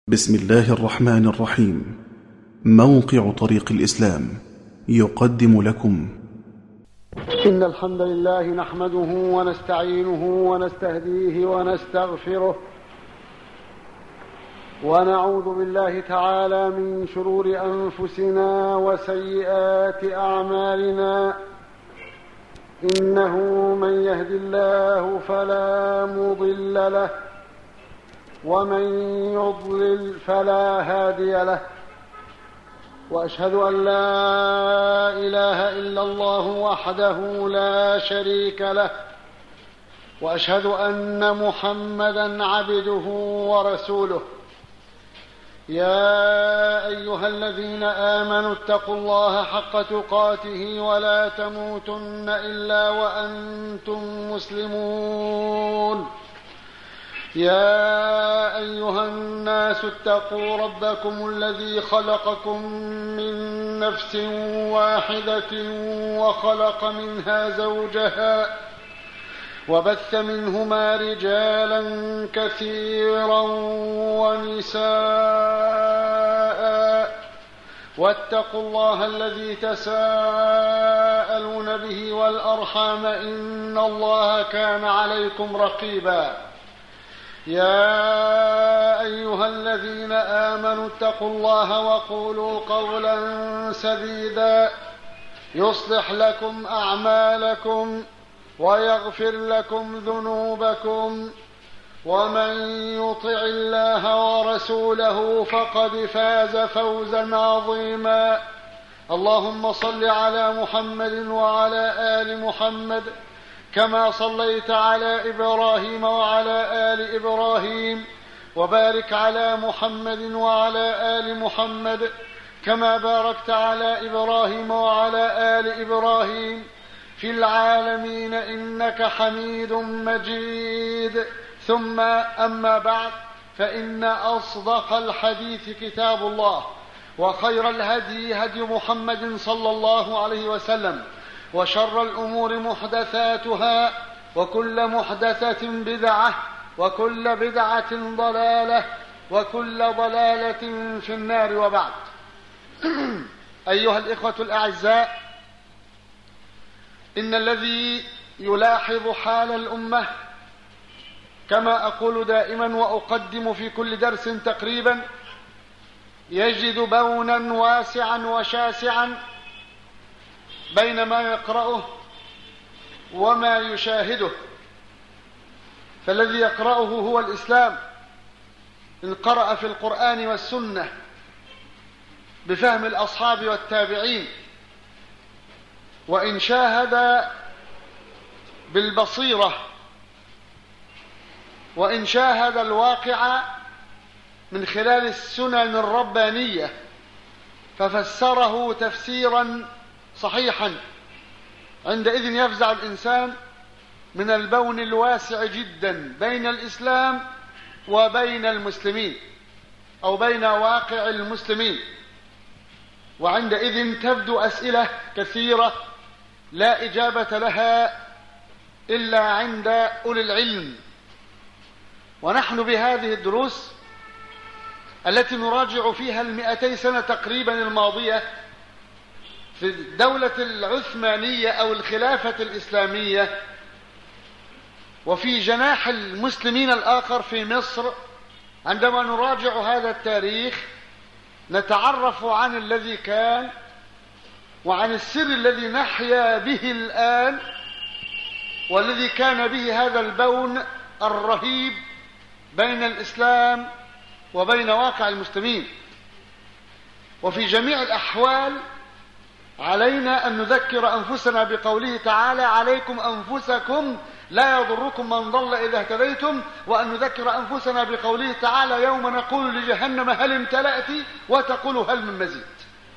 بسم الله الرحمن الرحيم موقع طريق الإسلام يقدم لكم إن الحمد لله نحمده ونستعينه ونستهديه ونستغفره ونعوذ بالله تعالى من شرور أنفسنا وسيئات أعمالنا إنه من يهد الله فلا مضل له ومن يضلل فلا هادي له واشهد ان لا اله الا الله وحده لا شريك له واشهد ان محمدا عبده ورسوله يا ايها الذين امنوا اتقوا الله حق تقاته ولا تموتن الا وانتم مسلمون يا ايها الناس اتقوا ربكم الذي خلقكم من نفس واحده وخلق منها زوجها وبث منهما رجالا كثيرا ونساء واتقوا الله الذي تساءلون به والارحام ان الله كان عليكم رقيبا يا ايها الذين امنوا اتقوا الله وقولوا قولا سديدا يصلح لكم اعمالكم ويغفر لكم ذنوبكم ومن يطع الله ورسوله فقد فاز فوزا عظيما اللهم صل على محمد وعلى ال محمد كما صليت على ابراهيم وعلى ال ابراهيم وبارك على محمد وعلى ال محمد كما باركت على ابراهيم وعلى ال ابراهيم في العالمين انك حميد مجيد ثم اما بعد فان اصدق الحديث كتاب الله وخير الهدي هدي محمد صلى الله عليه وسلم وشر الامور محدثاتها وكل محدثه بدعه وكل بدعه ضلاله وكل ضلاله في النار وبعد ايها الاخوه الاعزاء ان الذي يلاحظ حال الامه كما اقول دائما واقدم في كل درس تقريبا يجد بونا واسعا وشاسعا بين ما يقرأه وما يشاهده فالذي يقرأه هو الإسلام إن قرأ في القرآن والسنة بفهم الأصحاب والتابعين وإن شاهد بالبصيرة وإن شاهد الواقع من خلال السنن الربانية ففسره تفسيرا صحيحا عندئذ يفزع الإنسان من البون الواسع جدا بين الإسلام وبين المسلمين أو بين واقع المسلمين وعندئذ تبدو أسئلة كثيرة لا إجابة لها إلا عند أولي العلم ونحن بهذه الدروس التي نراجع فيها المئتي سنة تقريبا الماضية في الدولة العثمانية أو الخلافة الإسلامية وفي جناح المسلمين الآخر في مصر عندما نراجع هذا التاريخ نتعرف عن الذي كان وعن السر الذي نحيا به الآن والذي كان به هذا البون الرهيب بين الإسلام وبين واقع المسلمين وفي جميع الأحوال علينا أن نذكر أنفسنا بقوله تعالى عليكم أنفسكم لا يضركم من ضل إذا اهتديتم وأن نذكر أنفسنا بقوله تعالى يوم نقول لجهنم هل امتلأت وتقول هل من مزيد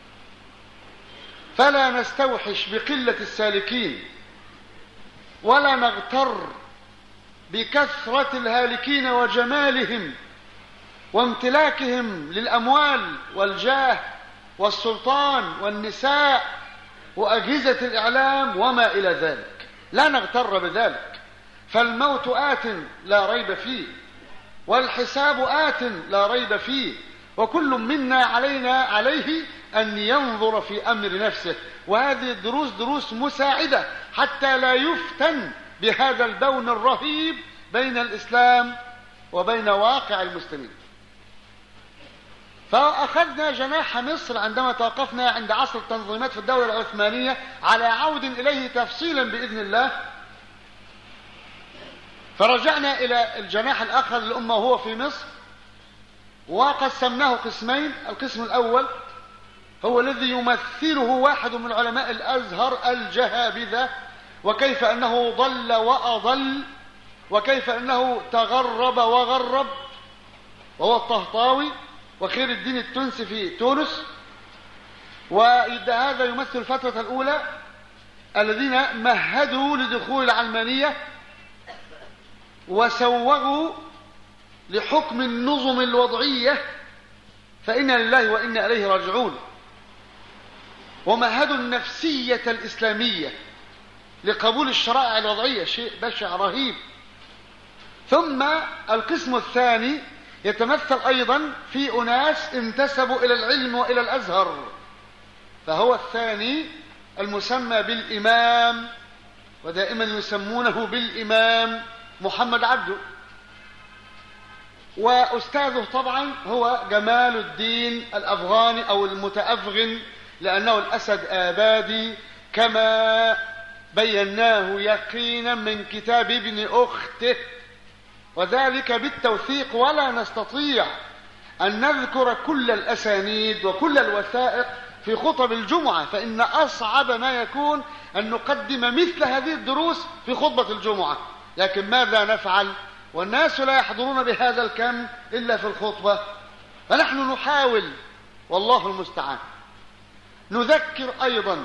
فلا نستوحش بقلة السالكين ولا نغتر بكثرة الهالكين وجمالهم وامتلاكهم للأموال والجاه والسلطان والنساء وأجهزة الإعلام وما إلى ذلك لا نغتر بذلك فالموت آت لا ريب فيه والحساب آت لا ريب فيه وكل منا علينا عليه أن ينظر في أمر نفسه وهذه الدروس دروس مساعدة حتى لا يفتن بهذا البون الرهيب بين الإسلام وبين واقع المسلمين فأخذنا جناح مصر عندما توقفنا عند عصر التنظيمات في الدولة العثمانية على عود إليه تفصيلا بإذن الله فرجعنا إلى الجناح الآخر للأمة وهو في مصر وقسمناه قسمين القسم الأول هو الذي يمثله واحد من علماء الأزهر الجهابذة وكيف أنه ضل وأضل وكيف أنه تغرب وغرب وهو الطهطاوي وخير الدين التونسي في تونس وهذا يمثل الفترة الأولى الذين مهدوا لدخول العلمانية وسوغوا لحكم النظم الوضعية فإنا لله وإنا إليه راجعون ومهدوا النفسية الإسلامية لقبول الشرائع الوضعية شيء بشع رهيب ثم القسم الثاني يتمثل أيضا في أناس انتسبوا إلى العلم وإلى الأزهر فهو الثاني المسمى بالإمام ودائما يسمونه بالإمام محمد عبده وأستاذه طبعا هو جمال الدين الأفغاني أو المتأفغن لأنه الأسد آبادي كما بيناه يقينا من كتاب ابن أخته وذلك بالتوثيق ولا نستطيع أن نذكر كل الأسانيد وكل الوثائق في خطب الجمعة فإن أصعب ما يكون أن نقدم مثل هذه الدروس في خطبة الجمعة لكن ماذا نفعل والناس لا يحضرون بهذا الكم إلا في الخطبة فنحن نحاول والله المستعان نذكر أيضا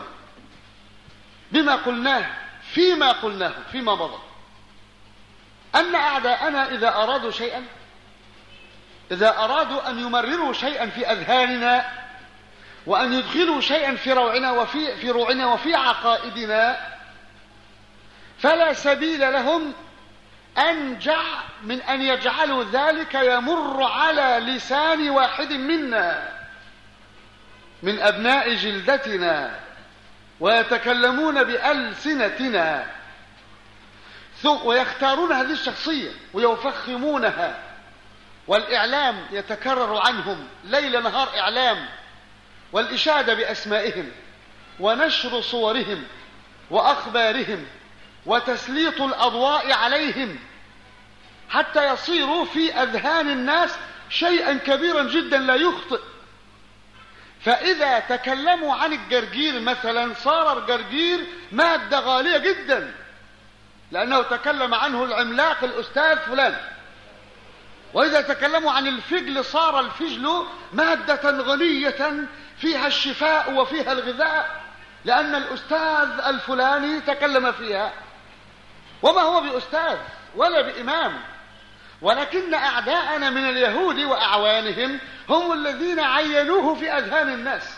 بما قلناه فيما قلناه فيما مضى أن أعداءنا إذا أرادوا شيئا إذا أرادوا أن يمرروا شيئا في أذهاننا وأن يدخلوا شيئا في روعنا وفي في روعنا وفي عقائدنا فلا سبيل لهم أنجع من أن يجعلوا ذلك يمر على لسان واحد منا من أبناء جلدتنا ويتكلمون بألسنتنا ويختارون هذه الشخصية ويفخمونها والإعلام يتكرر عنهم ليل نهار إعلام والإشادة بأسمائهم ونشر صورهم وأخبارهم وتسليط الأضواء عليهم حتى يصيروا في أذهان الناس شيئا كبيرا جدا لا يخطئ فإذا تكلموا عن الجرجير مثلا صار الجرجير مادة غالية جدا لأنه تكلم عنه العملاق الأستاذ فلان وإذا تكلموا عن الفجل صار الفجل مادة غنية فيها الشفاء وفيها الغذاء لأن الأستاذ الفلاني تكلم فيها وما هو بأستاذ ولا بإمام ولكن أعداءنا من اليهود وأعوانهم هم الذين عينوه في أذهان الناس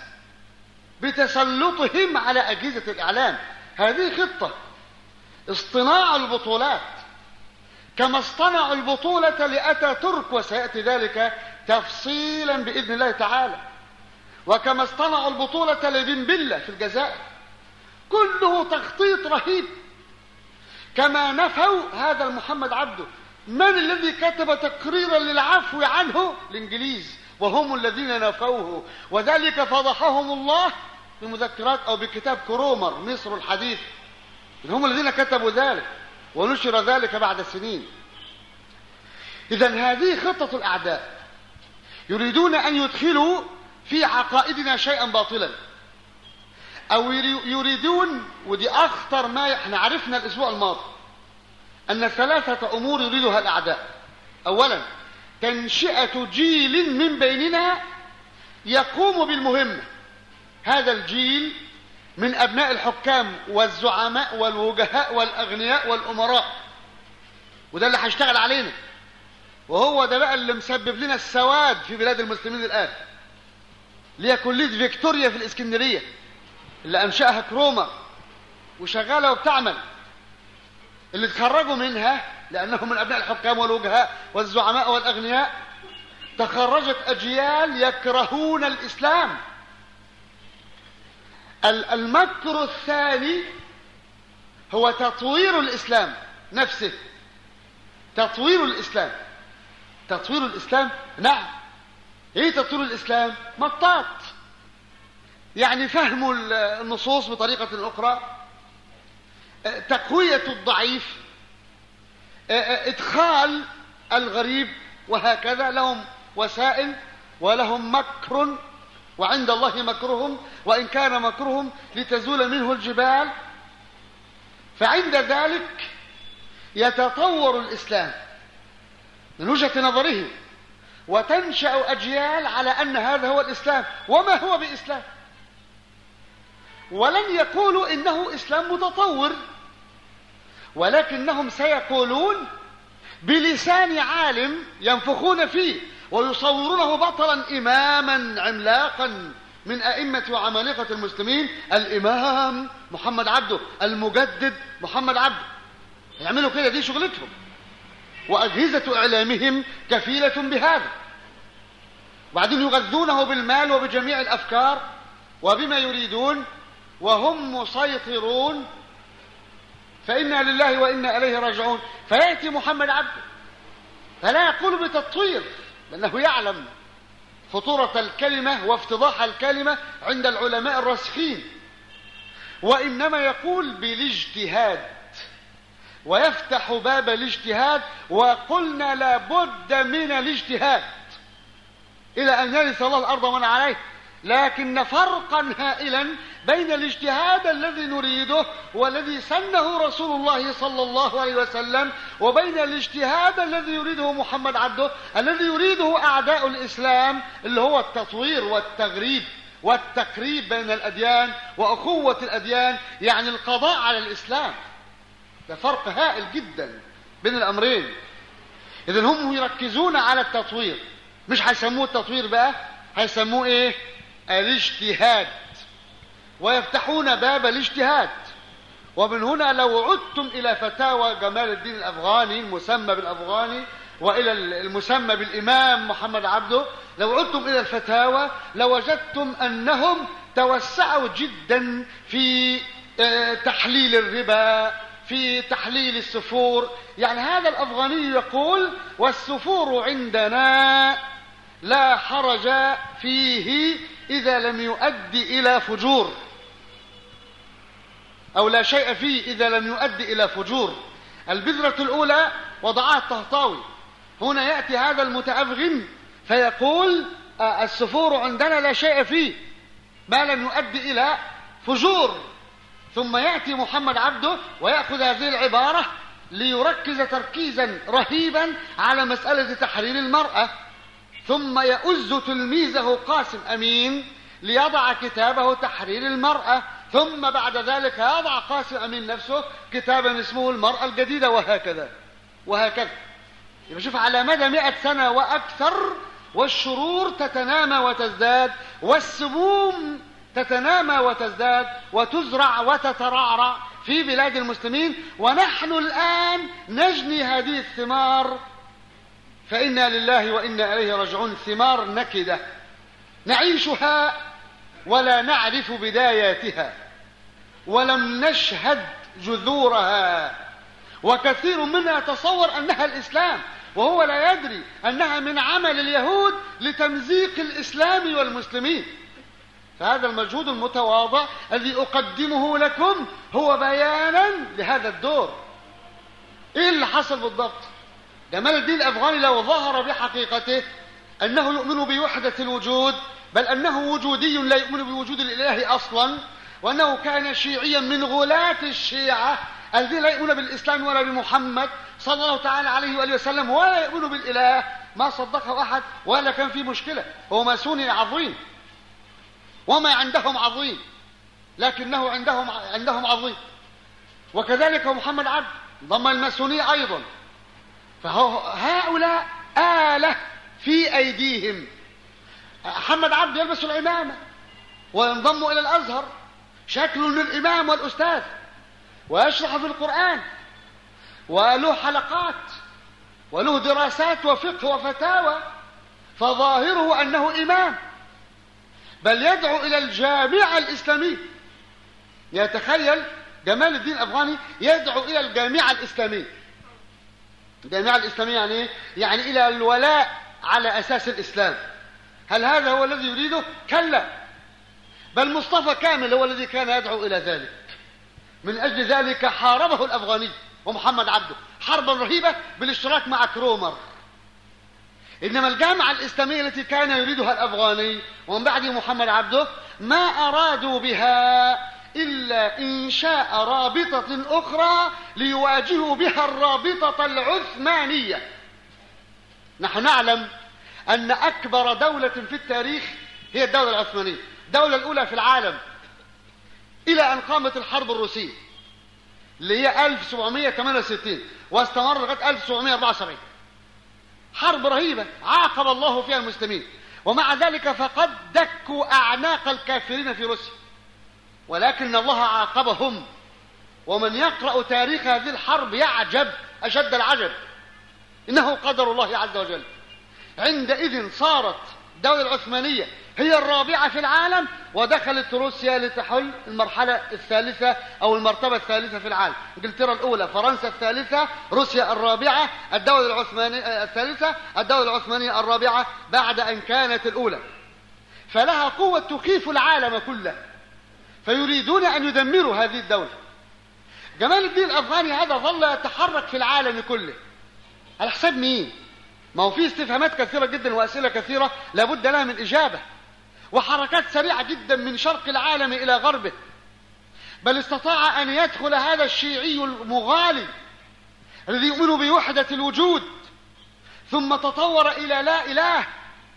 بتسلطهم على أجهزة الإعلام هذه خطة اصطناع البطولات كما اصطنعوا البطولة لأتى ترك وسيأتي ذلك تفصيلا بإذن الله تعالى وكما اصطنعوا البطولة لبن بلة في الجزائر كله تخطيط رهيب كما نفوا هذا المحمد عبده من الذي كتب تقريرا للعفو عنه الانجليز وهم الذين نفوه وذلك فضحهم الله بمذكرات او بكتاب كرومر مصر الحديث هم الذين كتبوا ذلك ونشر ذلك بعد سنين اذا هذه خطة الاعداء يريدون ان يدخلوا في عقائدنا شيئا باطلا او يريدون ودي اخطر ما احنا عرفنا الاسبوع الماضي ان ثلاثة امور يريدها الاعداء اولا تنشئة جيل من بيننا يقوم بالمهمة هذا الجيل من أبناء الحكام والزعماء والوجهاء والأغنياء والأمراء وده اللي هيشتغل علينا وهو ده بقى اللي مسبب لنا السواد في بلاد المسلمين الآن ليه كلية فيكتوريا في الإسكندرية اللي أنشأها كروما وشغالة وبتعمل اللي اتخرجوا منها لأنهم من أبناء الحكام والوجهاء والزعماء والأغنياء تخرجت أجيال يكرهون الإسلام المكر الثاني هو تطوير الإسلام نفسه تطوير الإسلام تطوير الإسلام نعم ايه تطوير الإسلام مطاط يعني فهم النصوص بطريقة أخرى تقوية الضعيف ادخال الغريب وهكذا لهم وسائل ولهم مكر وعند الله مكرهم وإن كان مكرهم لتزول منه الجبال فعند ذلك يتطور الإسلام من وجهة نظره وتنشأ أجيال على أن هذا هو الإسلام وما هو بإسلام ولن يقولوا إنه إسلام متطور ولكنهم سيقولون بلسان عالم ينفخون فيه ويصورونه بطلا إماما عملاقا من أئمة وعمالقة المسلمين الإمام محمد عبده المجدد محمد عبده يعملوا كده دي شغلتهم وأجهزة إعلامهم كفيلة بهذا وبعدين يغذونه بالمال وبجميع الأفكار وبما يريدون وهم مسيطرون فإنا لله وإنا إليه راجعون فيأتي محمد عبده فلا يقول بتطوير لأنه يعلم خطورة الكلمة وافتضاح الكلمة عند العلماء الراسخين وإنما يقول بالاجتهاد ويفتح باب الاجتهاد وقلنا لابد من الاجتهاد إلى أن يرث الله الأرض ومن عليه لكن فرقا هائلا بين الاجتهاد الذي نريده والذي سنه رسول الله صلى الله عليه وسلم وبين الاجتهاد الذي يريده محمد عبده الذي يريده أعداء الإسلام اللي هو التطوير والتغريب والتقريب بين الأديان وأخوة الأديان يعني القضاء على الإسلام ده فرق هائل جدا بين الأمرين إذا هم يركزون على التطوير مش هيسموه التطوير بقى هيسموه ايه الاجتهاد ويفتحون باب الاجتهاد ومن هنا لو عدتم إلى فتاوى جمال الدين الأفغاني المسمى بالأفغاني وإلى المسمى بالإمام محمد عبده لو عدتم إلى الفتاوى لوجدتم أنهم توسعوا جدا في تحليل الربا في تحليل السفور يعني هذا الأفغاني يقول والسفور عندنا لا حرج فيه إذا لم يؤدي إلى فجور أو لا شيء فيه إذا لم يؤدي إلى فجور البذرة الأولى وضعها الطهطاوي هنا يأتي هذا المتأفغن فيقول السفور عندنا لا شيء فيه ما لم يؤدي إلى فجور ثم يأتي محمد عبده ويأخذ هذه العبارة ليركز تركيزا رهيبا على مسألة تحرير المرأة ثم يؤز تلميذه قاسم أمين ليضع كتابه تحرير المرأة ثم بعد ذلك يضع قاسم أمين نفسه كتابا اسمه المرأة الجديدة وهكذا وهكذا يبقى شوف على مدى مئة سنة وأكثر والشرور تتنامى وتزداد والسموم تتنامى وتزداد وتزرع وتترعرع في بلاد المسلمين ونحن الآن نجني هذه الثمار فإنا لله وإنا إليه راجعون ثمار نكدة نعيشها ولا نعرف بداياتها ولم نشهد جذورها وكثير منا يتصور أنها الإسلام وهو لا يدري أنها من عمل اليهود لتمزيق الإسلام والمسلمين فهذا المجهود المتواضع الذي أقدمه لكم هو بيانا لهذا الدور إيه اللي حصل بالضبط جمال الدين الأفغاني لو ظهر بحقيقته أنه يؤمن بوحدة الوجود بل أنه وجودي لا يؤمن بوجود الإله أصلا وأنه كان شيعيا من غلاة الشيعة الذين لا يؤمنون بالإسلام ولا بمحمد صلى الله تعالى عليه وآله وسلم ولا يؤمن بالإله ما صدقه أحد ولا كان في مشكلة هو ماسوني عظيم وما عندهم عظيم لكنه عندهم عندهم عظيم وكذلك محمد عبد ضم الماسونية أيضا فهؤلاء آلة في أيديهم محمد عبد يلبس العمامة وينضم إلى الأزهر شكل للإمام والأستاذ ويشرح في القرآن وله حلقات وله دراسات وفقه وفتاوى فظاهره أنه إمام بل يدعو إلى الجامعة الإسلامية يتخيل جمال الدين الأفغاني يدعو إلى الجامعة الإسلامية الجامعة الإسلامية يعني إيه؟ يعني إلى الولاء على أساس الإسلام هل هذا هو الذي يريده؟ كلا بل مصطفى كامل هو الذي كان يدعو إلى ذلك من أجل ذلك حاربه الأفغاني ومحمد عبده حربا رهيبة بالاشتراك مع كرومر إنما الجامعة الإسلامية التي كان يريدها الأفغاني ومن بعد محمد عبده ما أرادوا بها إلا إنشاء رابطة أخرى ليواجهوا بها الرابطة العثمانية نحن نعلم أن أكبر دولة في التاريخ هي الدولة العثمانية الدولة الأولى في العالم إلى أن قامت الحرب الروسية اللي هي 1768 واستمر لغاية 1774 حرب رهيبة عاقب الله فيها المسلمين ومع ذلك فقد دكوا أعناق الكافرين في روسيا ولكن الله عاقبهم ومن يقرأ تاريخ هذه الحرب يعجب أشد العجب إنه قدر الله عز وجل عندئذ صارت الدولة العثمانية هي الرابعة في العالم ودخلت روسيا لتحل المرحلة الثالثة أو المرتبة الثالثة في العالم انجلترا الأولى فرنسا الثالثة روسيا الرابعة الدولة العثمانية الثالثة الدولة العثمانية الرابعة بعد أن كانت الأولى فلها قوة تكيف العالم كله فيريدون أن يدمروا هذه الدولة جمال الدين الأفغاني هذا ظل يتحرك في العالم كله على حساب مين ما هو في استفهامات كثيرة جدا وأسئلة كثيرة لابد لها من إجابة وحركات سريعة جدا من شرق العالم إلى غربه بل استطاع أن يدخل هذا الشيعي المغالي الذي يؤمن بوحدة الوجود ثم تطور إلى لا إله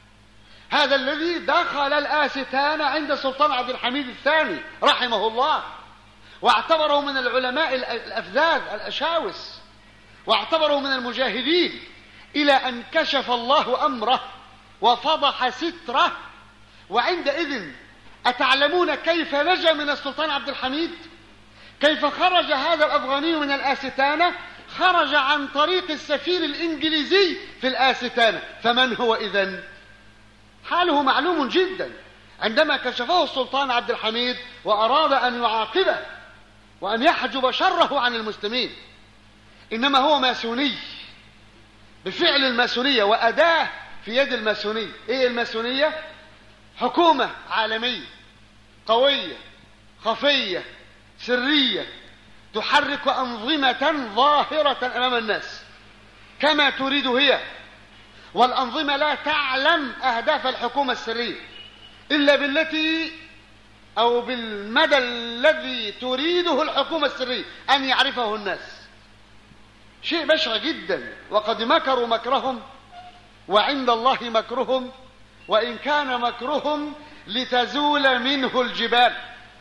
هذا الذي دخل الآستان عند السلطان عبد الحميد الثاني رحمه الله واعتبره من العلماء الأفذاذ الأشاوس واعتبره من المجاهدين إلى أن كشف الله أمره وفضح ستره وعندئذ أتعلمون كيف نجا من السلطان عبد الحميد كيف خرج هذا الأفغاني من الآستانة خرج عن طريق السفير الإنجليزي في الآستانة فمن هو إذن حاله معلوم جدا عندما كشفه السلطان عبد الحميد وأراد أن يعاقبه وأن يحجب شره عن المسلمين إنما هو ماسوني بفعل الماسونية وأداة في يد الماسونية إيه الماسونية حكومة عالمية قوية خفية سرية تحرك أنظمة ظاهرة أمام الناس كما تريد هي والأنظمة لا تعلم أهداف الحكومة السرية إلا بالتي أو بالمدى الذي تريده الحكومة السرية أن يعرفه الناس شيء بشع جدا وقد مكروا مكرهم وعند الله مكرهم وإن كان مكرهم لتزول منه الجبال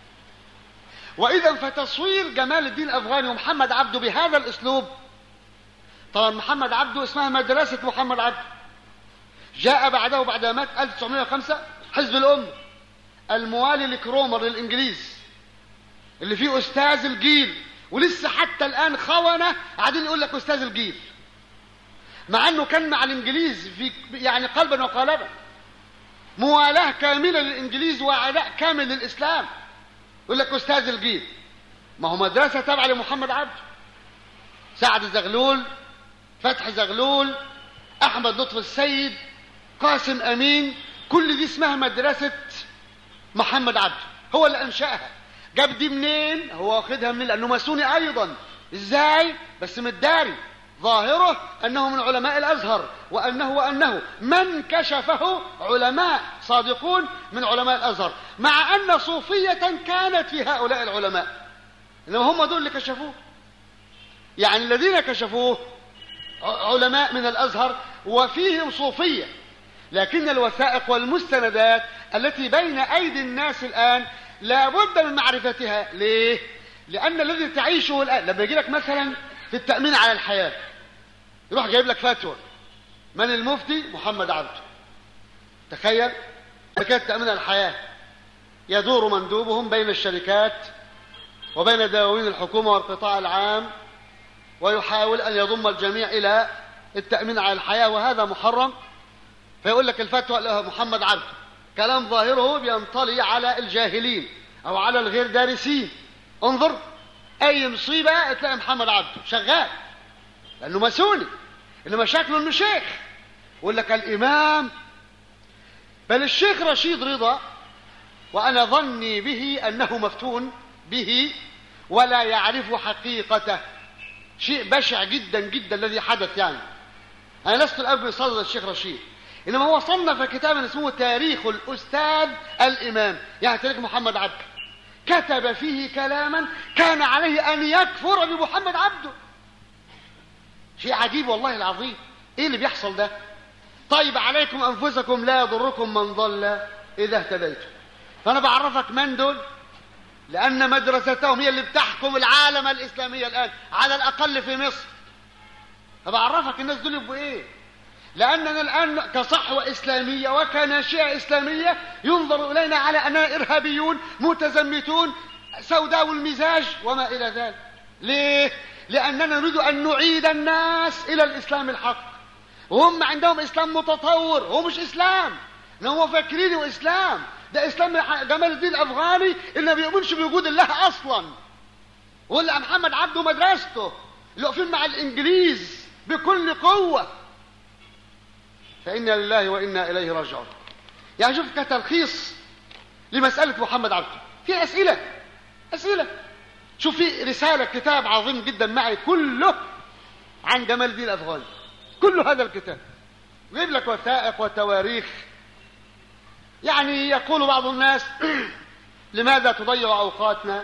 وإذا فتصوير جمال الدين الأفغاني ومحمد عبده بهذا الأسلوب طبعا محمد عبده اسمها مدرسة محمد عبده جاء بعده بعد مات 1905 حزب الأم الموالي لكرومر للإنجليز اللي فيه أستاذ الجيل ولسه حتى الآن خونة قاعدين يقول لك أستاذ الجيل مع أنه كان مع الإنجليز في يعني قلبا وقالبا موالاة كاملة للإنجليز وعداء كامل للإسلام يقول لك أستاذ الجيل ما هو مدرسة تابعة لمحمد عبد سعد زغلول فتح زغلول أحمد لطف السيد قاسم أمين كل دي اسمها مدرسة محمد عبد هو اللي أنشأها جاب دي منين هو واخدها من لأنه ماسوني أيضا إزاي بس متداري ظاهره أنه من علماء الأزهر وأنه وأنه من كشفه علماء صادقون من علماء الأزهر مع أن صوفية كانت في هؤلاء العلماء إنما هم دول اللي كشفوه يعني الذين كشفوه علماء من الأزهر وفيهم صوفية لكن الوثائق والمستندات التي بين أيدي الناس الآن لا بد من معرفتها ليه؟ لأن الذي تعيشه الآن لما يجي لك مثلا في التأمين على الحياة يروح جايب لك فتوى من المفتي محمد عبده تخيل شركات تأمين الحياة يدور مندوبهم بين الشركات وبين دواوين الحكومة والقطاع العام ويحاول أن يضم الجميع إلى التأمين على الحياة وهذا محرم فيقول لك الفتوى له محمد عبده كلام ظاهره بينطلي على الجاهلين أو على الغير دارسين انظر أي مصيبة تلاقي محمد عبده شغال لأنه مسوني إنما شكله إنه شيخ يقول لك الإمام بل الشيخ رشيد رضا وأنا ظني به أنه مفتون به ولا يعرف حقيقته شيء بشع جدا جدا الذي حدث يعني أنا لست الأب بصدد الشيخ رشيد إنما هو صنف كتابا اسمه تاريخ الأستاذ الإمام يعني تاريخ محمد عبده كتب فيه كلاما كان عليه أن يكفر بمحمد عبده شيء عجيب والله العظيم إيه اللي بيحصل ده طيب عليكم أنفسكم لا يضركم من ضل إذا اهتديتم فأنا بعرفك من دول لأن مدرستهم هي اللي بتحكم العالم الإسلامي الآن على الأقل في مصر فبعرفك الناس دول يبقوا إيه لأننا الآن كصحوة إسلامية وكناشئة إسلامية ينظر إلينا على أننا إرهابيون متزمتون سوداء المزاج وما إلى ذلك ليه؟ لأننا نريد أن نعيد الناس إلى الإسلام الحق وهم عندهم إسلام متطور هو مش إسلام هم فاكرينه إسلام ده إسلام جمال الدين الأفغاني اللي ما بيؤمنش بوجود الله أصلا ولا محمد عبده مدرسته اللي واقفين مع الإنجليز بكل قوة فإنا لله وإنا إليه راجعون يعني شوف كتلخيص لمسألة محمد عبده في أسئلة أسئلة شوف في رسالة كتاب عظيم جدا معي كله عن جمال الدين الأفغاني كل هذا الكتاب يجيب لك وثائق وتواريخ يعني يقول بعض الناس لماذا تضيع أوقاتنا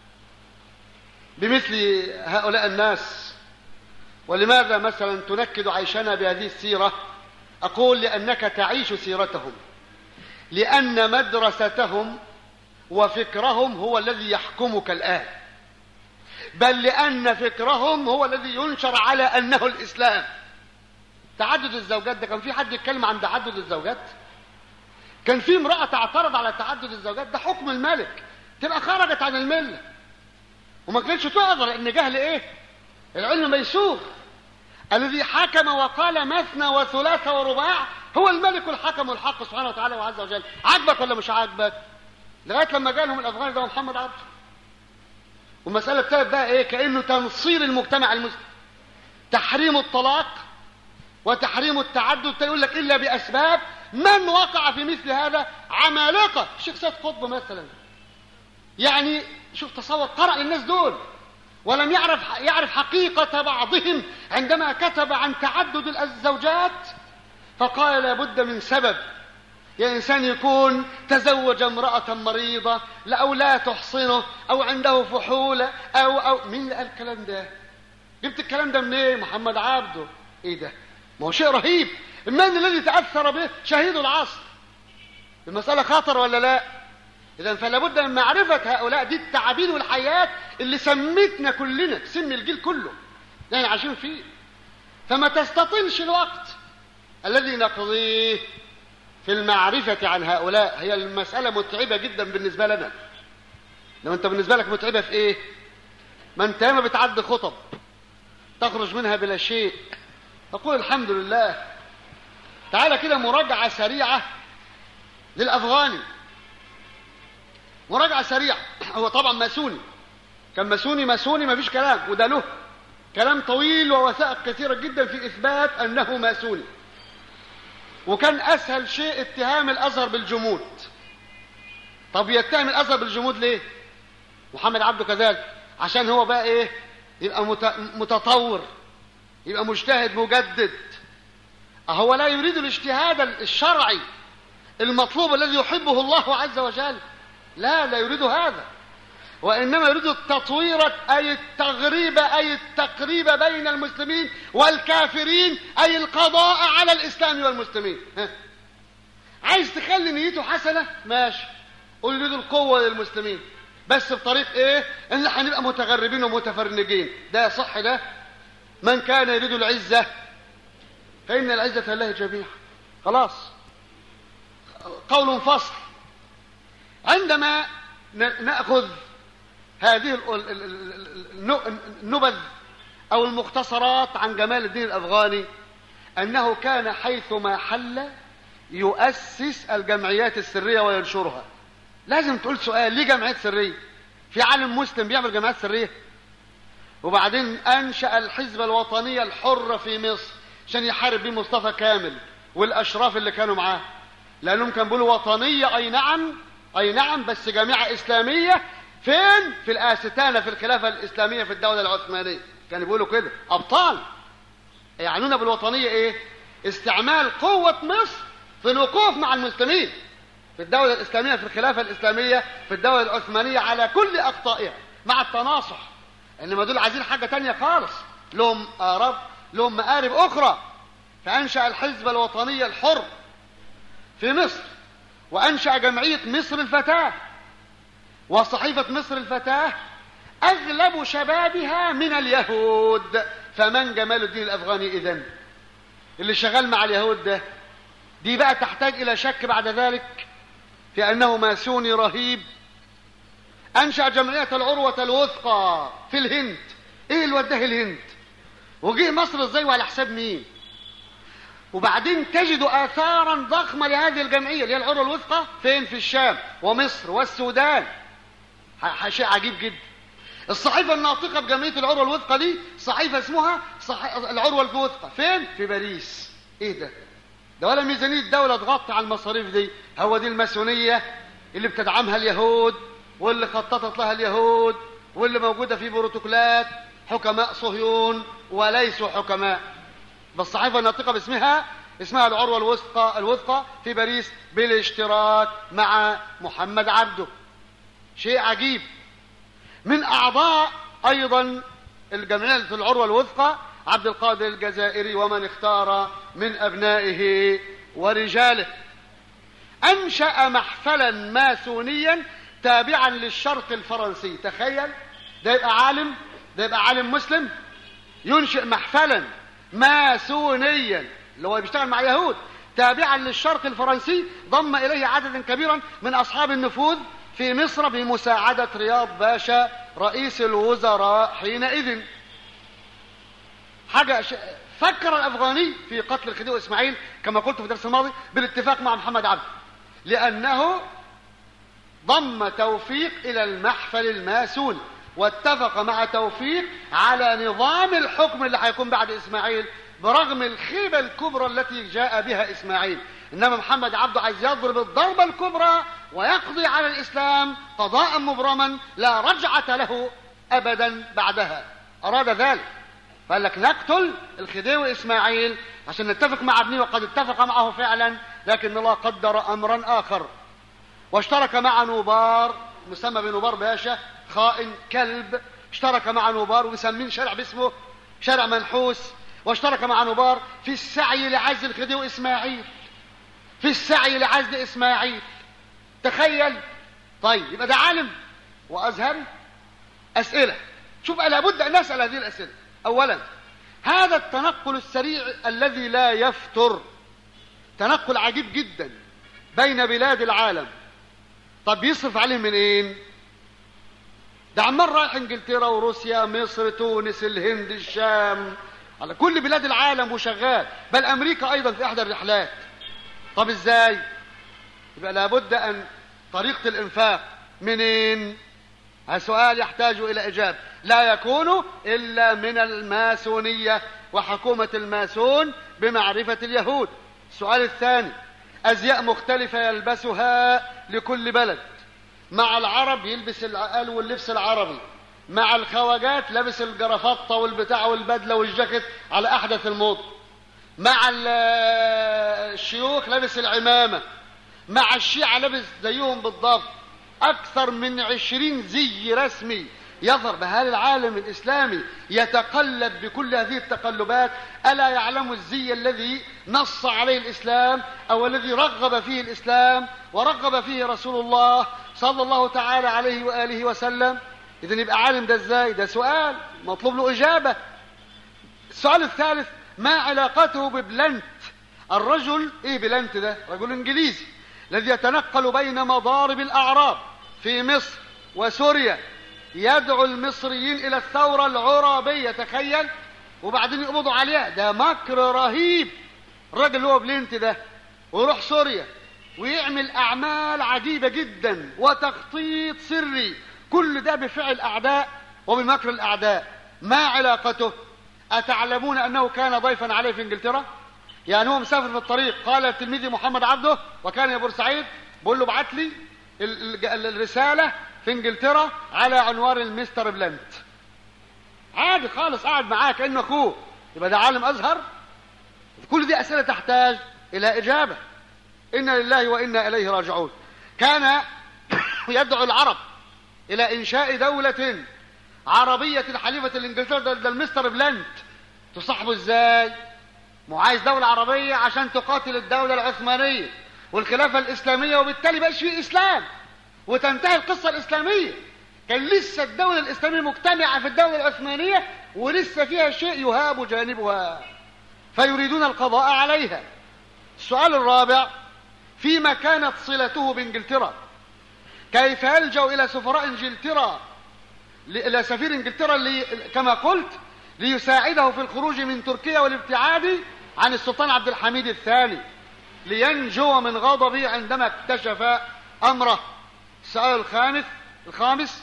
بمثل هؤلاء الناس ولماذا مثلا تنكد عيشنا بهذه السيرة أقول لأنك تعيش سيرتهم لأن مدرستهم وفكرهم هو الذي يحكمك الآن بل لأن فكرهم هو الذي ينشر على أنه الإسلام تعدد الزوجات ده كان في حد يتكلم عن تعدد الزوجات كان في امرأة تعترض على تعدد الزوجات ده حكم الملك تبقى خرجت عن الملة وما كانتش تقدر لأن جهل إيه العلم ميسور الذي حكم وقال مثنى وثلاث ورباع هو الملك الحكم الحق سبحانه وتعالى وعز وجل عجبك ولا مش عاجبك لغايه لما جالهم الافغان ده محمد عبده والمساله ابتدت بقى ايه كانه تنصير المجتمع المسلم تحريم الطلاق وتحريم التعدد يقول لك الا باسباب من وقع في مثل هذا عمالقه الشيخ سيد قطب مثلا يعني شوف تصور قرأ للناس دول ولم يعرف يعرف حقيقة بعضهم عندما كتب عن تعدد الزوجات فقال لابد من سبب يا إنسان يكون تزوج امرأة مريضة أو لا تحصنه أو عنده فحولة أو أو مين اللي قال الكلام ده؟ جبت الكلام ده منين؟ إيه؟ محمد عبده إيه ده؟ ما هو شيء رهيب من الذي تأثر به؟ شهيد العصر المسألة خطر ولا لا؟ إذا فلا بد من معرفة هؤلاء دي التعابين والحياة اللي سمتنا كلنا سم الجيل كله يعني عايشين فيه فما تستطيلش الوقت الذي نقضيه في المعرفة عن هؤلاء هي المسألة متعبة جدا بالنسبة لنا لو أنت بالنسبة لك متعبة في إيه ما أنت ما بتعد خطب تخرج منها بلا شيء تقول الحمد لله تعالى كده مراجعة سريعة للأفغاني مراجعة سريعة هو طبعا ماسوني كان ماسوني ماسوني ما فيش كلام وده له كلام طويل ووثائق كثيرة جدا في إثبات أنه ماسوني وكان أسهل شيء اتهام الأزهر بالجمود طب يتهم الأزهر بالجمود ليه محمد عبده كذلك عشان هو بقى إيه يبقى متطور يبقى مجتهد مجدد هو لا يريد الاجتهاد الشرعي المطلوب الذي يحبه الله عز وجل لا لا يريد هذا وإنما يريد التطوير أي التغريب أي التقريب بين المسلمين والكافرين أي القضاء على الإسلام والمسلمين ها. عايز تخلي نيته حسنة ماشي قول يريد القوة للمسلمين بس بطريق ايه ان احنا هنبقى متغربين ومتفرنجين ده صح ده من كان يريد العزة فإن العزة لله جميعا خلاص قول فصل عندما نأخذ هذه النبذ أو المختصرات عن جمال الدين الأفغاني أنه كان حيثما حل يؤسس الجمعيات السرية وينشرها لازم تقول سؤال ليه جمعيات سرية في عالم مسلم بيعمل جمعيات سرية وبعدين أنشأ الحزب الوطني الحر في مصر عشان يحارب بيه مصطفى كامل والأشراف اللي كانوا معاه لأنهم كانوا بيقولوا وطنية أي نعم أي نعم بس جامعة إسلامية فين؟ في الآستانة في الخلافة الإسلامية في الدولة العثمانية كانوا بيقولوا كده أبطال يعنون بالوطنية إيه؟ استعمال قوة مصر في الوقوف مع المسلمين في الدولة الإسلامية في الخلافة الإسلامية في الدولة العثمانية على كل أخطائها مع التناصح إنما دول عايزين حاجة تانية خالص لهم آرب لهم مآرب أخرى فأنشأ الحزب الوطني الحر في مصر وأنشأ جمعية مصر الفتاة وصحيفة مصر الفتاة أغلب شبابها من اليهود فمن جمال الدين الأفغاني إذن اللي شغال مع اليهود ده دي بقى تحتاج إلى شك بعد ذلك في أنه ماسوني رهيب أنشأ جمعية العروة الوثقى في الهند إيه اللي وداه الهند وجه مصر إزاي وعلى حساب مين وبعدين تجد آثارا ضخمة لهذه الجمعية اللي هي العروة الوثقى فين في الشام ومصر والسودان شيء عجيب جدا الصحيفة الناطقة بجمعية العروة الوثقى دي صحيفة اسمها صح... العروة الوثقى فين في باريس ايه ده ده ولا ميزانية الدولة تغطي على المصاريف دي هو دي الماسونية اللي بتدعمها اليهود واللي خططت لها اليهود واللي موجودة في بروتوكولات حكماء صهيون وليسوا حكماء بس الصحيفة الناطقة باسمها اسمها العروة الوثقى الوثقى في باريس بالاشتراك مع محمد عبده شيء عجيب من أعضاء أيضا الجمعية العروة الوثقى عبد القادر الجزائري ومن اختار من أبنائه ورجاله أنشأ محفلا ماسونيا تابعا للشرق الفرنسي تخيل ده يبقى عالم ده يبقى عالم مسلم ينشئ محفلا ماسونيا اللي هو بيشتغل مع يهود تابعا للشرق الفرنسي ضم إليه عددا كبيرا من أصحاب النفوذ في مصر بمساعدة رياض باشا رئيس الوزراء حينئذ حاجة ش... فكر الأفغاني في قتل الخديوي إسماعيل كما قلت في الدرس الماضي بالاتفاق مع محمد عبد لأنه ضم توفيق إلى المحفل الماسوني واتفق مع توفيق على نظام الحكم اللي هيكون بعد إسماعيل برغم الخيبة الكبرى التي جاء بها إسماعيل إنما محمد عبده عايز يضرب الضربة الكبرى ويقضي على الإسلام قضاء مبرما لا رجعة له أبدا بعدها أراد ذلك فقال لك نقتل الخديوي إسماعيل عشان نتفق مع ابنه وقد اتفق معه فعلا لكن الله قدر أمرا آخر واشترك مع نوبار مسمى بنوبار باشا خائن كلب اشترك مع نوبار ومسمين شارع باسمه شارع منحوس واشترك مع نوبار في السعي لعزل الخديوي إسماعيل في السعي لعزل إسماعيل تخيل طيب يبقى ده عالم وأزهر أسئلة شوف لابد أن نسأل هذه الأسئلة أولا هذا التنقل السريع الذي لا يفتر تنقل عجيب جدا بين بلاد العالم طب يصرف عليهم من ايه ده عمال رايح انجلترا وروسيا مصر تونس الهند الشام على كل بلاد العالم وشغال بل امريكا ايضا في احدى الرحلات طب ازاي يبقى لابد ان طريقه الانفاق منين هذا سؤال يحتاج الى اجابه لا يكون الا من الماسونيه وحكومه الماسون بمعرفه اليهود السؤال الثاني ازياء مختلفه يلبسها لكل بلد مع العرب يلبس العقال واللبس العربي مع الخواجات لابس الجرافطه والبتاع والبدله والجاكيت على احدث الموضه مع الشيوخ لابس العمامه مع الشيعه لابس زيهم بالضبط اكثر من عشرين زي رسمي يظهر بهذا العالم الإسلامي يتقلب بكل هذه التقلبات ألا يعلم الزي الذي نص عليه الإسلام أو الذي رغب فيه الإسلام ورغب فيه رسول الله صلى الله تعالى عليه وآله وسلم إذا يبقى عالم ده إزاي ده سؤال مطلوب له إجابة السؤال الثالث ما علاقته ببلنت الرجل إيه بلنت ده رجل إنجليزي الذي يتنقل بين مضارب الأعراب في مصر وسوريا يدعو المصريين إلى الثورة العرابية تخيل وبعدين يقبضوا عليها ده مكر رهيب الراجل اللي هو بلينت ده ويروح سوريا ويعمل أعمال عجيبة جدا وتخطيط سري كل ده بفعل أعداء وبمكر الأعداء ما علاقته أتعلمون أنه كان ضيفا عليه في إنجلترا يعني هو مسافر في الطريق قال تلميذي محمد عبده وكان يا بورسعيد بقول له ابعت لي ال- ال- الرسالة في إنجلترا على عنوان المستر بلنت عادي خالص قاعد معاه كأنه أخوه يبقى ده عالم أزهر كل دي أسئلة تحتاج إلى إجابة إنا لله وإنا إليه راجعون كان يدعو العرب إلى إنشاء دولة عربية حليفة لإنجلترا ده, ده المستر بلانت تصاحبه إزاي؟ مو عايز دولة عربية عشان تقاتل الدولة العثمانية والخلافة الإسلامية وبالتالي بقاش فيه إسلام وتنتهي القصة الإسلامية كان لسه الدولة الإسلامية مجتمعة في الدولة العثمانية ولسه فيها شيء يهاب جانبها فيريدون القضاء عليها السؤال الرابع فيما كانت صلته بانجلترا كيف يلجا الى سفراء انجلترا الى سفير انجلترا اللي كما قلت ليساعده في الخروج من تركيا والابتعاد عن السلطان عبد الحميد الثاني لينجو من غضبه عندما اكتشف امره السؤال الخامس الخامس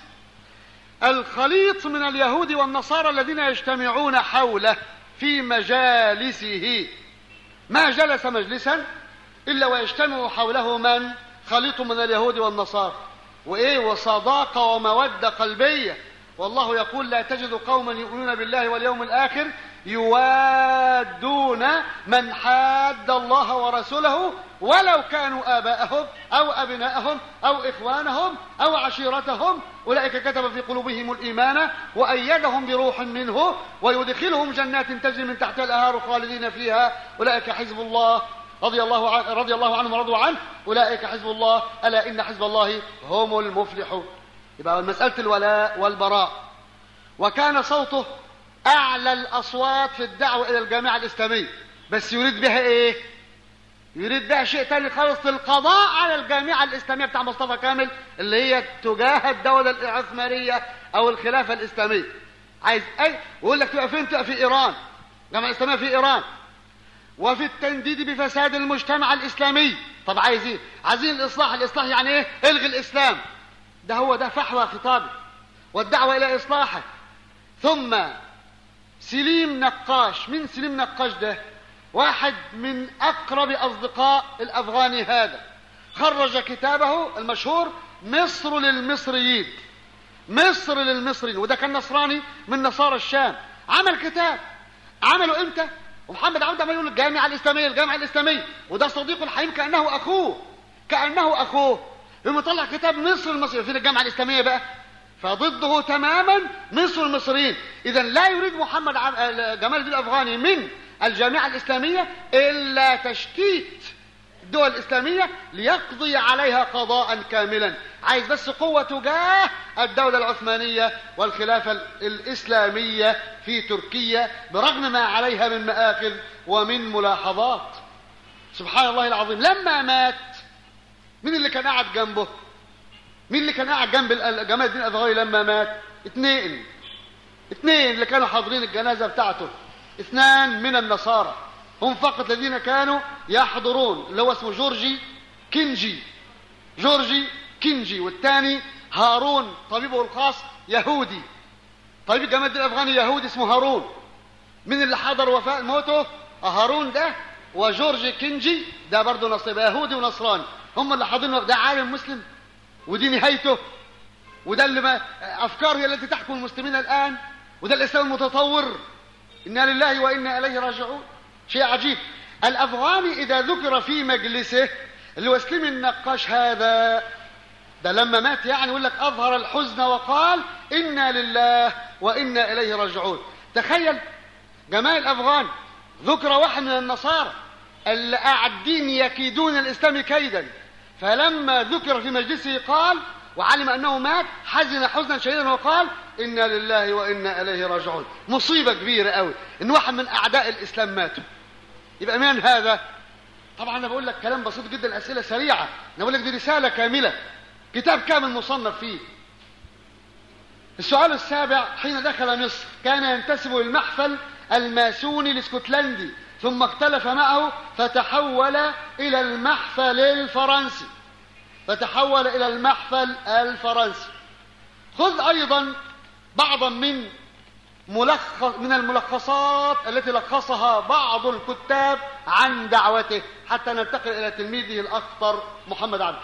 الخليط من اليهود والنصارى الذين يجتمعون حوله في مجالسه ما جلس مجلسا إلا ويجتمع حوله من خليط من اليهود والنصارى وإيه وصداقة ومودة قلبية والله يقول لا تجد قوما يؤمنون بالله واليوم الآخر يوادون من حاد الله ورسوله ولو كانوا آباءهم أو أبناءهم أو إخوانهم أو عشيرتهم أولئك كتب في قلوبهم الإيمان وأيدهم بروح منه ويدخلهم جنات تجري من تحتها الأنهار خالدين فيها أولئك حزب الله رضي الله عنه رضي الله عنهم ورضوا عنه أولئك حزب الله ألا إن حزب الله هم المفلحون يبقى مسألة الولاء والبراء وكان صوته أعلى الأصوات في الدعوة إلى الجامعة الإسلامية بس يريد بها إيه؟ يريد بها شيء تاني خالص القضاء على الجامعة الإسلامية بتاع مصطفى كامل اللي هي تجاه الدولة العثمانية أو الخلافة الإسلامية عايز أي ويقول لك تبقى فين؟ تبقى في إيران الجامعة الإسلامية في إيران وفي التنديد بفساد المجتمع الإسلامي طب عايز إيه؟ عايزين الإصلاح الإصلاح يعني إيه؟ إلغي الإسلام ده هو ده فحوى خطابه والدعوة إلى إصلاحه ثم سليم نقاش من سليم نقاش ده واحد من أقرب أصدقاء الأفغاني هذا خرج كتابه المشهور مصر للمصريين مصر للمصريين وده كان نصراني من نصارى الشام عمل كتاب عمله امتى ومحمد عبد عمال يقول الجامعة الإسلامية الجامعة الإسلامية وده صديقه الحليم كأنه أخوه كأنه أخوه يقوم يطلع كتاب مصر المصريين فين الجامعة الإسلامية بقى فضده تماما مصر المصريين إذا لا يريد محمد عب... جمال الدين الأفغاني من الجامعة الإسلامية إلا تشتيت الدول الإسلامية ليقضي عليها قضاء كاملا عايز بس قوة تجاه الدولة العثمانية والخلافة الإسلامية في تركيا برغم ما عليها من مآخذ ومن ملاحظات سبحان الله العظيم لما مات مين اللي كان قاعد جنبه مين اللي كان قاعد جنب جمال الدين الأفغاني لما مات اثنين اثنين اللي كانوا حاضرين الجنازة بتاعته اثنان من النصارى هم فقط الذين كانوا يحضرون اللي هو اسمه جورجي كينجي جورجي كينجي والثاني هارون طبيبه الخاص يهودي طبيب جمال الدين الافغاني يهودي اسمه هارون من اللي حضر وفاة موته هارون ده وجورجي كينجي ده برضه نصيب يهودي ونصراني هم اللي حاضرين ده عالم مسلم ودي نهايته وده اللي ما افكار هي التي تحكم المسلمين الان وده الاسلام المتطور انا لله وانا اليه راجعون شيء عجيب الافغاني اذا ذكر في مجلسه اللي هو سليم النقاش هذا ده لما مات يعني يقول لك اظهر الحزن وقال انا لله وانا اليه راجعون تخيل جمال الافغان ذكر واحد من النصارى اللي قاعدين يكيدون الاسلام كيدا فلما ذكر في مجلسه قال وعلم انه مات حزن حزنا شديدا وقال انا لله وانا اليه راجعون مصيبه كبيره قوي ان واحد من اعداء الاسلام ماتوا يبقى من هذا طبعا انا بقول لك كلام بسيط جدا اسئله سريعه انا بقول لك دي رساله كامله كتاب كامل مصنف فيه السؤال السابع حين دخل مصر كان ينتسب للمحفل الماسوني الاسكتلندي ثم اختلف معه فتحول إلى المحفل الفرنسي فتحول إلى المحفل الفرنسي خذ أيضا بعضا من ملخص من الملخصات التي لخصها بعض الكتاب عن دعوته حتى ننتقل إلى تلميذه الأخطر محمد عبد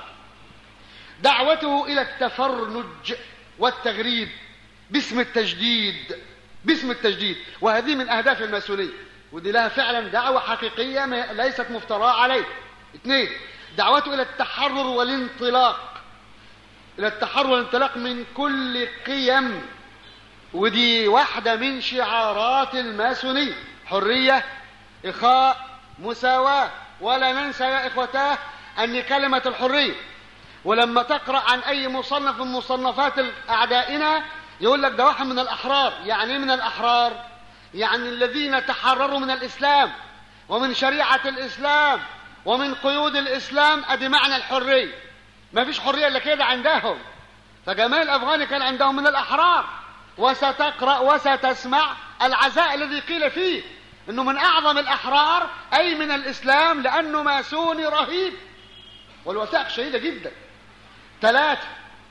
دعوته إلى التفرنج والتغريب باسم التجديد باسم التجديد وهذه من أهداف الماسونية ودي لها فعلا دعوة حقيقية ليست مفتراء عليه اثنين دعوته إلى التحرر والانطلاق إلى التحرر والانطلاق من كل قيم ودي واحدة من شعارات الماسونية حرية إخاء مساواة ولا ننسى يا إخوتاه أن كلمة الحرية ولما تقرأ عن أي مصنف من مصنفات أعدائنا يقول لك ده واحد من الأحرار يعني من الأحرار يعني الذين تحرروا من الإسلام ومن شريعة الإسلام ومن قيود الإسلام أدي معنى الحرية ما فيش حرية إلا كده عندهم فجمال الأفغاني كان عندهم من الأحرار وستقرأ وستسمع العزاء الذي قيل فيه انه من اعظم الاحرار اي من الاسلام لانه ماسوني رهيب والوثائق شديده جدا ثلاثه